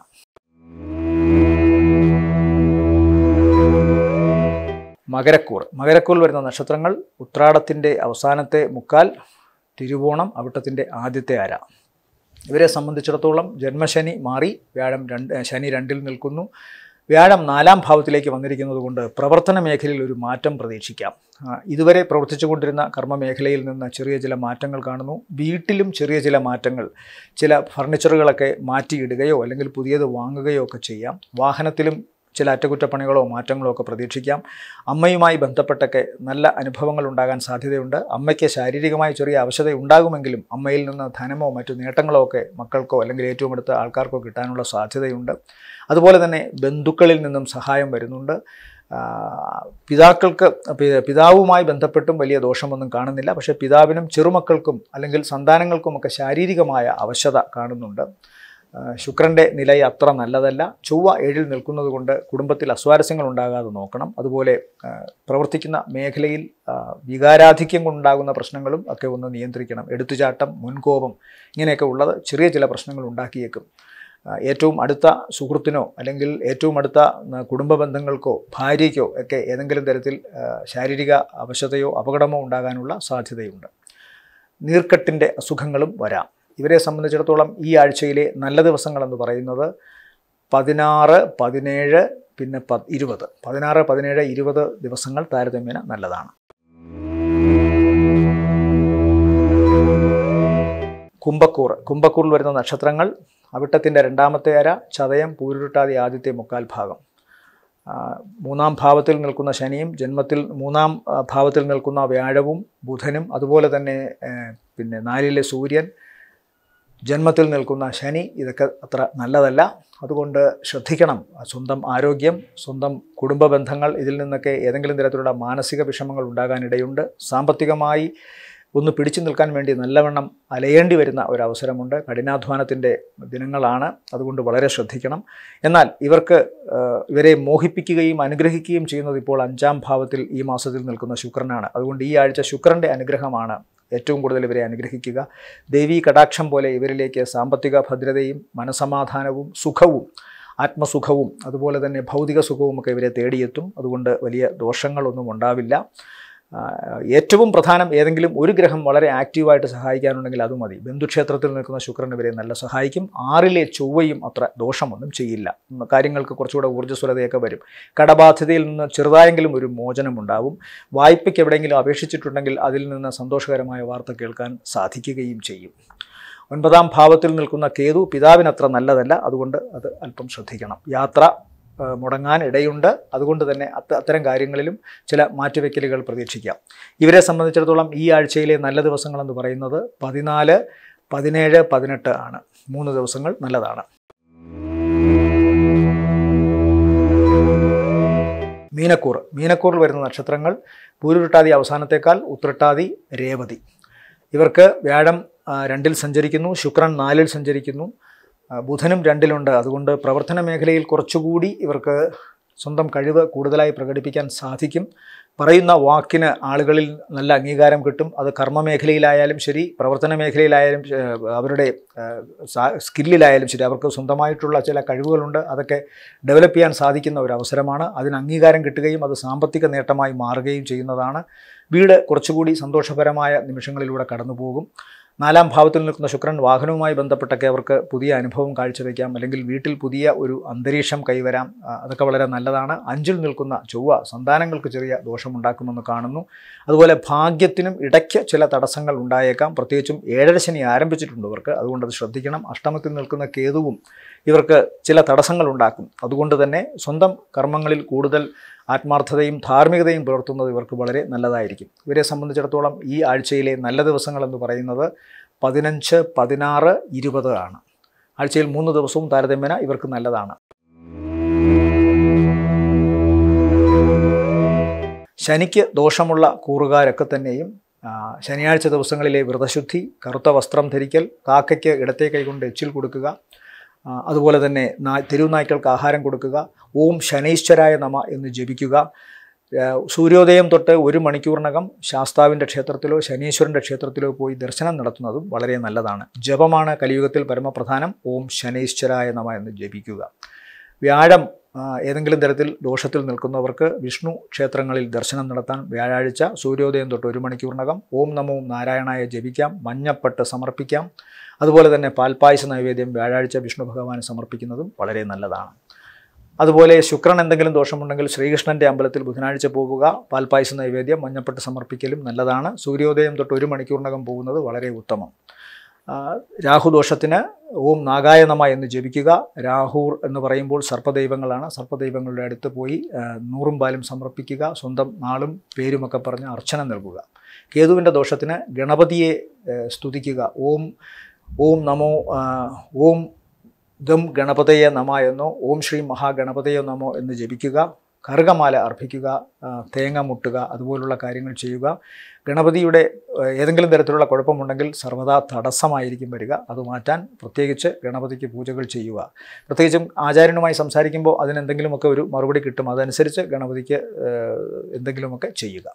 മകരക്കൂർ മകരക്കൂറിൽ വരുന്ന നക്ഷത്രങ്ങൾ ഉത്രാടത്തിൻ്റെ അവസാനത്തെ മുക്കാൽ തിരുവോണം അവിട്ടത്തിൻ്റെ ആദ്യത്തെ അര ഇവരെ സംബന്ധിച്ചിടത്തോളം ജന്മശനി മാറി വ്യാഴം രണ്ട് ശനി രണ്ടിൽ നിൽക്കുന്നു വ്യാഴം നാലാം ഭാവത്തിലേക്ക് വന്നിരിക്കുന്നത് കൊണ്ട് പ്രവർത്തന മേഖലയിൽ ഒരു മാറ്റം പ്രതീക്ഷിക്കാം ആ, ഇതുവരെ പ്രവർത്തിച്ചുകൊണ്ടിരുന്ന കർമ്മ മേഖലയിൽ നിന്ന് ചെറിയ ചില മാറ്റങ്ങൾ കാണുന്നു വീട്ടിലും ചെറിയ ചില മാറ്റങ്ങൾ ചില ഫർണിച്ചറുകളൊക്കെ മാറ്റിയിടുകയോ അല്ലെങ്കിൽ പുതിയത് വാങ്ങുകയോ ഒക്കെ ചെയ്യാം വാഹനത്തിലും ചില അറ്റകുറ്റപ്പണികളോ മാറ്റങ്ങളോ ഒക്കെ പ്രതീക്ഷിക്കാം അമ്മയുമായി ബന്ധപ്പെട്ടൊക്കെ നല്ല അനുഭവങ്ങൾ ഉണ്ടാകാൻ സാധ്യതയുണ്ട് അമ്മയ്ക്ക് ശാരീരികമായി ചെറിയ അവശത ഉണ്ടാകുമെങ്കിലും അമ്മയിൽ നിന്ന് ധനമോ മറ്റു നേട്ടങ്ങളോ ഒക്കെ മക്കൾക്കോ അല്ലെങ്കിൽ ഏറ്റവും അടുത്ത ആൾക്കാർക്കോ കിട്ടാനുള്ള സാധ്യതയുണ്ട് അതുപോലെ തന്നെ ബന്ധുക്കളിൽ നിന്നും സഹായം വരുന്നുണ്ട് ആ, പിതാക്കൾക്ക് പി- പിതാവുമായി ബന്ധപ്പെട്ടും വലിയ ദോഷമൊന്നും കാണുന്നില്ല പക്ഷേ പിതാവിനും ചെറുമക്കൾക്കും അല്ലെങ്കിൽ സന്താനങ്ങൾക്കുമൊക്കെ ശാരീരികമായ അവശത കാണുന്നുണ്ട് ആ, ശുക്രൻ്റെ നില അത്ര നല്ലതല്ല ചൊവ്വ ഏഴിൽ നിൽക്കുന്നത് കൊണ്ട് കുടുംബത്തിൽ അസ്വാരസ്യങ്ങൾ ഉണ്ടാകാതെ നോക്കണം അതുപോലെ ആ, പ്രവർത്തിക്കുന്ന മേഖലയിൽ ആ, വികാരാധിക്യം കൊണ്ടുണ്ടാകുന്ന പ്രശ്നങ്ങളും ഒക്കെ ഒന്ന് നിയന്ത്രിക്കണം എടുത്തുചാട്ടം മുൻകോപം ഇങ്ങനെയൊക്കെ ഉള്ളത് ചെറിയ ചില പ്രശ്നങ്ങൾ ഉണ്ടാക്കിയേക്കും ആ, ഏറ്റവും അടുത്ത സുഹൃത്തിനോ അല്ലെങ്കിൽ ഏറ്റവും അടുത്ത ആ, കുടുംബ ബന്ധങ്ങൾക്കോ ഭാര്യയ്ക്കോ ഒക്കെ ഏതെങ്കിലും തരത്തിൽ ആ, ശാരീരിക അവശതയോ അപകടമോ ഉണ്ടാകാനുള്ള സാധ്യതയുണ്ട് നീർക്കെട്ടിൻ്റെ അസുഖങ്ങളും വരാം ഇവരെ സംബന്ധിച്ചിടത്തോളം ഈ ആഴ്ചയിലെ നല്ല ദിവസങ്ങളെന്ന് പറയുന്നത് പതിനാറ് പതിനേഴ് പിന്നെ പ ഇരുപത് പതിനാറ് പതിനേഴ് ഇരുപത് ദിവസങ്ങൾ താരതമ്യേന നല്ലതാണ് കുംഭക്കൂർ കുംഭക്കൂറിൽ വരുന്ന നക്ഷത്രങ്ങൾ അവിട്ടത്തിൻ്റെ രണ്ടാമത്തെ അര ചതയം പൂരുരുട്ടാതി ആദ്യത്തെ മുക്കാൽ ഭാഗം ആ, മൂന്നാം ഭാവത്തിൽ നിൽക്കുന്ന ശനിയും ജന്മത്തിൽ മൂന്നാം ആ, ഭാവത്തിൽ നിൽക്കുന്ന വ്യാഴവും ബുധനും അതുപോലെ തന്നെ ഏ, പിന്നെ നാലിലെ സൂര്യൻ ജന്മത്തിൽ നിൽക്കുന്ന ശനി ഇതൊക്കെ അത്ര നല്ലതല്ല അതുകൊണ്ട് ശ്രദ്ധിക്കണം സ്വന്തം ആരോഗ്യം സ്വന്തം കുടുംബ ബന്ധങ്ങൾ ഇതിൽ നിന്നൊക്കെ ഏതെങ്കിലും തരത്തിലുള്ള മാനസിക വിഷമങ്ങൾ ഉണ്ടാകാനിടയുണ്ട് സാമ്പത്തികമായി ഒന്ന് പിടിച്ചു നിൽക്കാൻ വേണ്ടി നല്ലവണ്ണം അലയേണ്ടി വരുന്ന ഒരവസരമുണ്ട് കഠിനാധ്വാനത്തിൻ്റെ ദിനങ്ങളാണ് അതുകൊണ്ട് വളരെ ശ്രദ്ധിക്കണം എന്നാൽ ഇവർക്ക് ആ, ഇവരെ മോഹിപ്പിക്കുകയും അനുഗ്രഹിക്കുകയും ചെയ്യുന്നത് ഇപ്പോൾ അഞ്ചാം ഭാവത്തിൽ ഈ മാസത്തിൽ നിൽക്കുന്ന ശുക്രനാണ് അതുകൊണ്ട് ഈ ആഴ്ച ശുക്രൻ്റെ അനുഗ്രഹമാണ് ഏറ്റവും കൂടുതൽ ഇവരെ അനുഗ്രഹിക്കുക ദേവീ കടാക്ഷം പോലെ ഇവരിലേക്ക് സാമ്പത്തിക ഭദ്രതയും മനസമാധാനവും സുഖവും ആത്മസുഖവും അതുപോലെ തന്നെ ഭൗതിക സുഖവും ഒക്കെ ഇവരെ തേടിയെത്തും അതുകൊണ്ട് വലിയ ദോഷങ്ങളൊന്നും ഉണ്ടാവില്ല ആ, ഏറ്റവും പ്രധാനം ഏതെങ്കിലും ഒരു ഗ്രഹം വളരെ ആക്റ്റീവായിട്ട് സഹായിക്കാനുണ്ടെങ്കിൽ അത് മതി ബന്ധുക്ഷേത്രത്തിൽ നിൽക്കുന്ന ശുക്രൻ ഇവരെ നല്ല സഹായിക്കും ആറിലെ ചൊവ്വയും അത്ര ദോഷമൊന്നും ചെയ്യില്ല ഉം, കാര്യങ്ങൾക്ക് കുറച്ചുകൂടെ ഊർജ്ജസ്വലതയൊക്കെ വരും കടബാധ്യതയിൽ നിന്ന് ചെറുതായെങ്കിലും ഒരു മോചനമുണ്ടാവും വായ്പയ്ക്ക് എവിടെയെങ്കിലും അപേക്ഷിച്ചിട്ടുണ്ടെങ്കിൽ അതിൽ നിന്ന് സന്തോഷകരമായ വാർത്ത കേൾക്കാൻ സാധിക്കുകയും ചെയ്യും ഒൻപതാം ഭാവത്തിൽ നിൽക്കുന്ന കേതു പിതാവിനത്ര നല്ലതല്ല അതുകൊണ്ട് അത് അല്പം ശ്രദ്ധിക്കണം യാത്ര ആ, മുടങ്ങാൻ ഇടയുണ്ട് അതുകൊണ്ട് തന്നെ അത്ത അത്തരം കാര്യങ്ങളിലും ചില മാറ്റിവെക്കലുകൾ പ്രതീക്ഷിക്കാം ഇവരെ സംബന്ധിച്ചിടത്തോളം ഈ ആഴ്ചയിലെ നല്ല ദിവസങ്ങളെന്ന് പറയുന്നത് പതിനാല് പതിനേഴ് പതിനെട്ട് ആണ് മൂന്ന് ദിവസങ്ങൾ നല്ലതാണ് മീനക്കൂർ മീനക്കൂറിൽ വരുന്ന നക്ഷത്രങ്ങൾ പൂരുരുട്ടാതി അവസാനത്തേക്കാൾ ഉത്രട്ടാതി രേവതി ഇവർക്ക് വ്യാഴം ആ, രണ്ടിൽ സഞ്ചരിക്കുന്നു ശുക്രൻ നാലിൽ സഞ്ചരിക്കുന്നു ആ, ബുധനും രണ്ടിലുണ്ട് അതുകൊണ്ട് പ്രവർത്തന മേഖലയിൽ കുറച്ചുകൂടി ഇവർക്ക് സ്വന്തം കഴിവ് കൂടുതലായി പ്രകടിപ്പിക്കാൻ സാധിക്കും പറയുന്ന വാക്കിന് ആളുകളിൽ നല്ല അംഗീകാരം കിട്ടും അത് കർമ്മ മേഖലയിലായാലും ശരി പ്രവർത്തന മേഖലയിലായാലും ഏ, അവരുടെ ഏ, സാ- സ്കില്ലിലായാലും ശരി അവർക്ക് സ്വന്തമായിട്ടുള്ള ചില കഴിവുകളുണ്ട് അതൊക്കെ ഡെവലപ്പ് ചെയ്യാൻ സാധിക്കുന്ന ഒരു അവസരമാണ് അതിന് അംഗീകാരം കിട്ടുകയും അത് സാമ്പത്തിക നേട്ടമായി മാറുകയും ചെയ്യുന്നതാണ് വീട് കുറച്ചുകൂടി സന്തോഷപരമായ നിമിഷങ്ങളിലൂടെ കടന്നു പോകും നാലാം ഭാവത്തിൽ നിൽക്കുന്ന ശുക്രൻ വാഹനവുമായി ബന്ധപ്പെട്ടൊക്കെ അവർക്ക് പുതിയ അനുഭവം കാഴ്ചവെക്കാം അല്ലെങ്കിൽ വീട്ടിൽ പുതിയ ഒരു അന്തരീക്ഷം കൈവരാം ആ, അതൊക്കെ വളരെ നല്ലതാണ് അഞ്ചിൽ നിൽക്കുന്ന ചൊവ്വ സന്താനങ്ങൾക്ക് ചെറിയ ദോഷമുണ്ടാക്കുമെന്ന് കാണുന്നു അതുപോലെ ഭാഗ്യത്തിനും ഇടയ്ക്ക് ചില തടസ്സങ്ങൾ ഉണ്ടായേക്കാം പ്രത്യേകിച്ചും ഏഴര ശനി ആരംഭിച്ചിട്ടുണ്ട് ഇവർക്ക് അതുകൊണ്ട് അത് ശ്രദ്ധിക്കണം അഷ്ടമത്തിൽ നിൽക്കുന്ന കേതുവും ഇവർക്ക് ചില തടസ്സങ്ങൾ ഉണ്ടാക്കും അതുകൊണ്ട് തന്നെ സ്വന്തം കർമ്മങ്ങളിൽ കൂടുതൽ ആത്മാർത്ഥതയും ധാർമ്മികതയും പുലർത്തുന്നത് ഇവർക്ക് വളരെ നല്ലതായിരിക്കും ഇവരെ സംബന്ധിച്ചിടത്തോളം ഈ ആഴ്ചയിലെ നല്ല ദിവസങ്ങൾ എന്ന് പറയുന്നത് പതിനഞ്ച് പതിനാറ് ഇരുപത് ആണ് ആഴ്ചയിൽ മൂന്ന് ദിവസവും താരതമ്യേന ഇവർക്ക് നല്ലതാണ് ശനിക്ക് ദോഷമുള്ള കൂറുകാരൊക്കെ തന്നെയും ആ, ശനിയാഴ്ച ദിവസങ്ങളിലെ വ്രതശുദ്ധി കറുത്ത വസ്ത്രം ധരിക്കൽ കാക്കയ്ക്ക് ഇടത്തെ കൈകൊണ്ട് എച്ചിൽ കൊടുക്കുക ആ, അതുപോലെ തന്നെ നാ തെരുവുനായ്ക്കൾക്ക് ആഹാരം കൊടുക്കുക ഓം ശനൈശ്വരായ നമ എന്ന് ജപിക്കുക ആ, സൂര്യോദയം തൊട്ട് ഒരു മണിക്കൂറിനകം ശാസ്താവിൻ്റെ ക്ഷേത്രത്തിലോ ശനീശ്വരൻ്റെ ക്ഷേത്രത്തിലോ പോയി ദർശനം നടത്തുന്നതും വളരെ നല്ലതാണ് ജപമാണ് കലിയുഗത്തിൽ പരമപ്രധാനം ഓം ശനൈശ്വരായ നമ എന്ന് ജപിക്കുക വ്യാഴം ആ, ഏതെങ്കിലും തരത്തിൽ ദോഷത്തിൽ നിൽക്കുന്നവർക്ക് വിഷ്ണു ക്ഷേത്രങ്ങളിൽ ദർശനം നടത്താൻ വ്യാഴാഴ്ച സൂര്യോദയം തൊട്ട് ഒരു മണിക്കൂറിനകം ഓം നമോ നാരായണായ ജപിക്കാം മഞ്ഞപ്പട്ട് സമർപ്പിക്കാം അതുപോലെ തന്നെ പാൽപ്പായസ നൈവേദ്യം വ്യാഴാഴ്ച വിഷ്ണു ഭഗവാന് സമർപ്പിക്കുന്നതും വളരെ നല്ലതാണ് അതുപോലെ ശുക്രൻ എന്തെങ്കിലും ദോഷമുണ്ടെങ്കിൽ ശ്രീകൃഷ്ണൻ്റെ അമ്പലത്തിൽ ബുധനാഴ്ച പോവുക പാൽപ്പായസ നൈവേദ്യം മഞ്ഞപ്പട്ട് സമർപ്പിക്കലും നല്ലതാണ് സൂര്യോദയം തൊട്ട് ഒരു മണിക്കൂറിനകം പോകുന്നത് വളരെ ഉത്തമം ആ, രാഹുദോഷത്തിന് ഓം നാഗായ നമ എന്ന് ജപിക്കുക രാഹൂർ എന്ന് പറയുമ്പോൾ സർപ്പദൈവങ്ങളാണ് സർപ്പദൈവങ്ങളുടെ അടുത്ത് പോയി ആ, നൂറും പാലും സമർപ്പിക്കുക സ്വന്തം നാളും പേരുമൊക്കെ പറഞ്ഞ് അർച്ചന നൽകുക കേതുവിൻ്റെ ദോഷത്തിന് ഗണപതിയെ ആ, സ്തുതിക്കുക ഓം ഓം നമോ ആ, ഓം ഗം ഗണപതയെ നമ എന്നോ ഓം ശ്രീ മഹാഗണപതയോ നമോ എന്ന് ജപിക്കുക കറുകമാല അർപ്പിക്കുക ആ, തേങ്ങ മുട്ടുക അതുപോലുള്ള കാര്യങ്ങൾ ചെയ്യുക ഗണപതിയുടെ ആ, ഏതെങ്കിലും തരത്തിലുള്ള കുഴപ്പമുണ്ടെങ്കിൽ സർവ്വതാ തടസ്സമായിരിക്കും വരിക അത് മാറ്റാൻ പ്രത്യേകിച്ച് ഗണപതിക്ക് പൂജകൾ ചെയ്യുക പ്രത്യേകിച്ചും ആചാര്യനുമായി സംസാരിക്കുമ്പോൾ അതിനെന്തെങ്കിലുമൊക്കെ ഒരു മറുപടി കിട്ടും അതനുസരിച്ച് ഗണപതിക്ക് ആ, എന്തെങ്കിലുമൊക്കെ ചെയ്യുക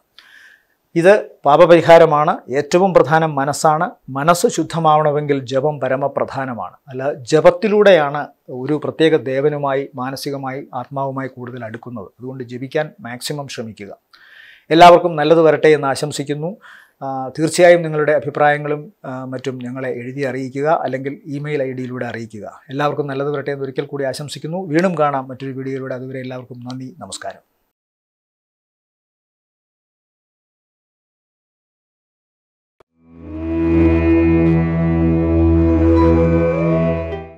ഇത് പാപപരിഹാരമാണ് ഏറ്റവും പ്രധാനം മനസ്സാണ് മനസ്സ് ശുദ്ധമാവണമെങ്കിൽ ജപം പരമപ്രധാനമാണ് അല്ല ജപത്തിലൂടെയാണ് ഒരു പ്രത്യേക ദേവനുമായി മാനസികമായി ആത്മാവുമായി കൂടുതൽ അടുക്കുന്നത് അതുകൊണ്ട് ജപിക്കാൻ മാക്സിമം ശ്രമിക്കുക എല്ലാവർക്കും നല്ലത് വരട്ടെ എന്ന് ആശംസിക്കുന്നു ആ, തീർച്ചയായും നിങ്ങളുടെ അഭിപ്രായങ്ങളും ആ, മറ്റും ഞങ്ങളെ എഴുതി അറിയിക്കുക അല്ലെങ്കിൽ ഇമെയിൽ ഐ ഡിയിലൂടെ അറിയിക്കുക എല്ലാവർക്കും നല്ലത് വരട്ടെ എന്ന് ഒരിക്കൽ കൂടി ആശംസിക്കുന്നു വീണ്ടും കാണാം മറ്റൊരു വീഡിയോയിലൂടെ അതുവരെ എല്ലാവർക്കും നന്ദി നമസ്കാരം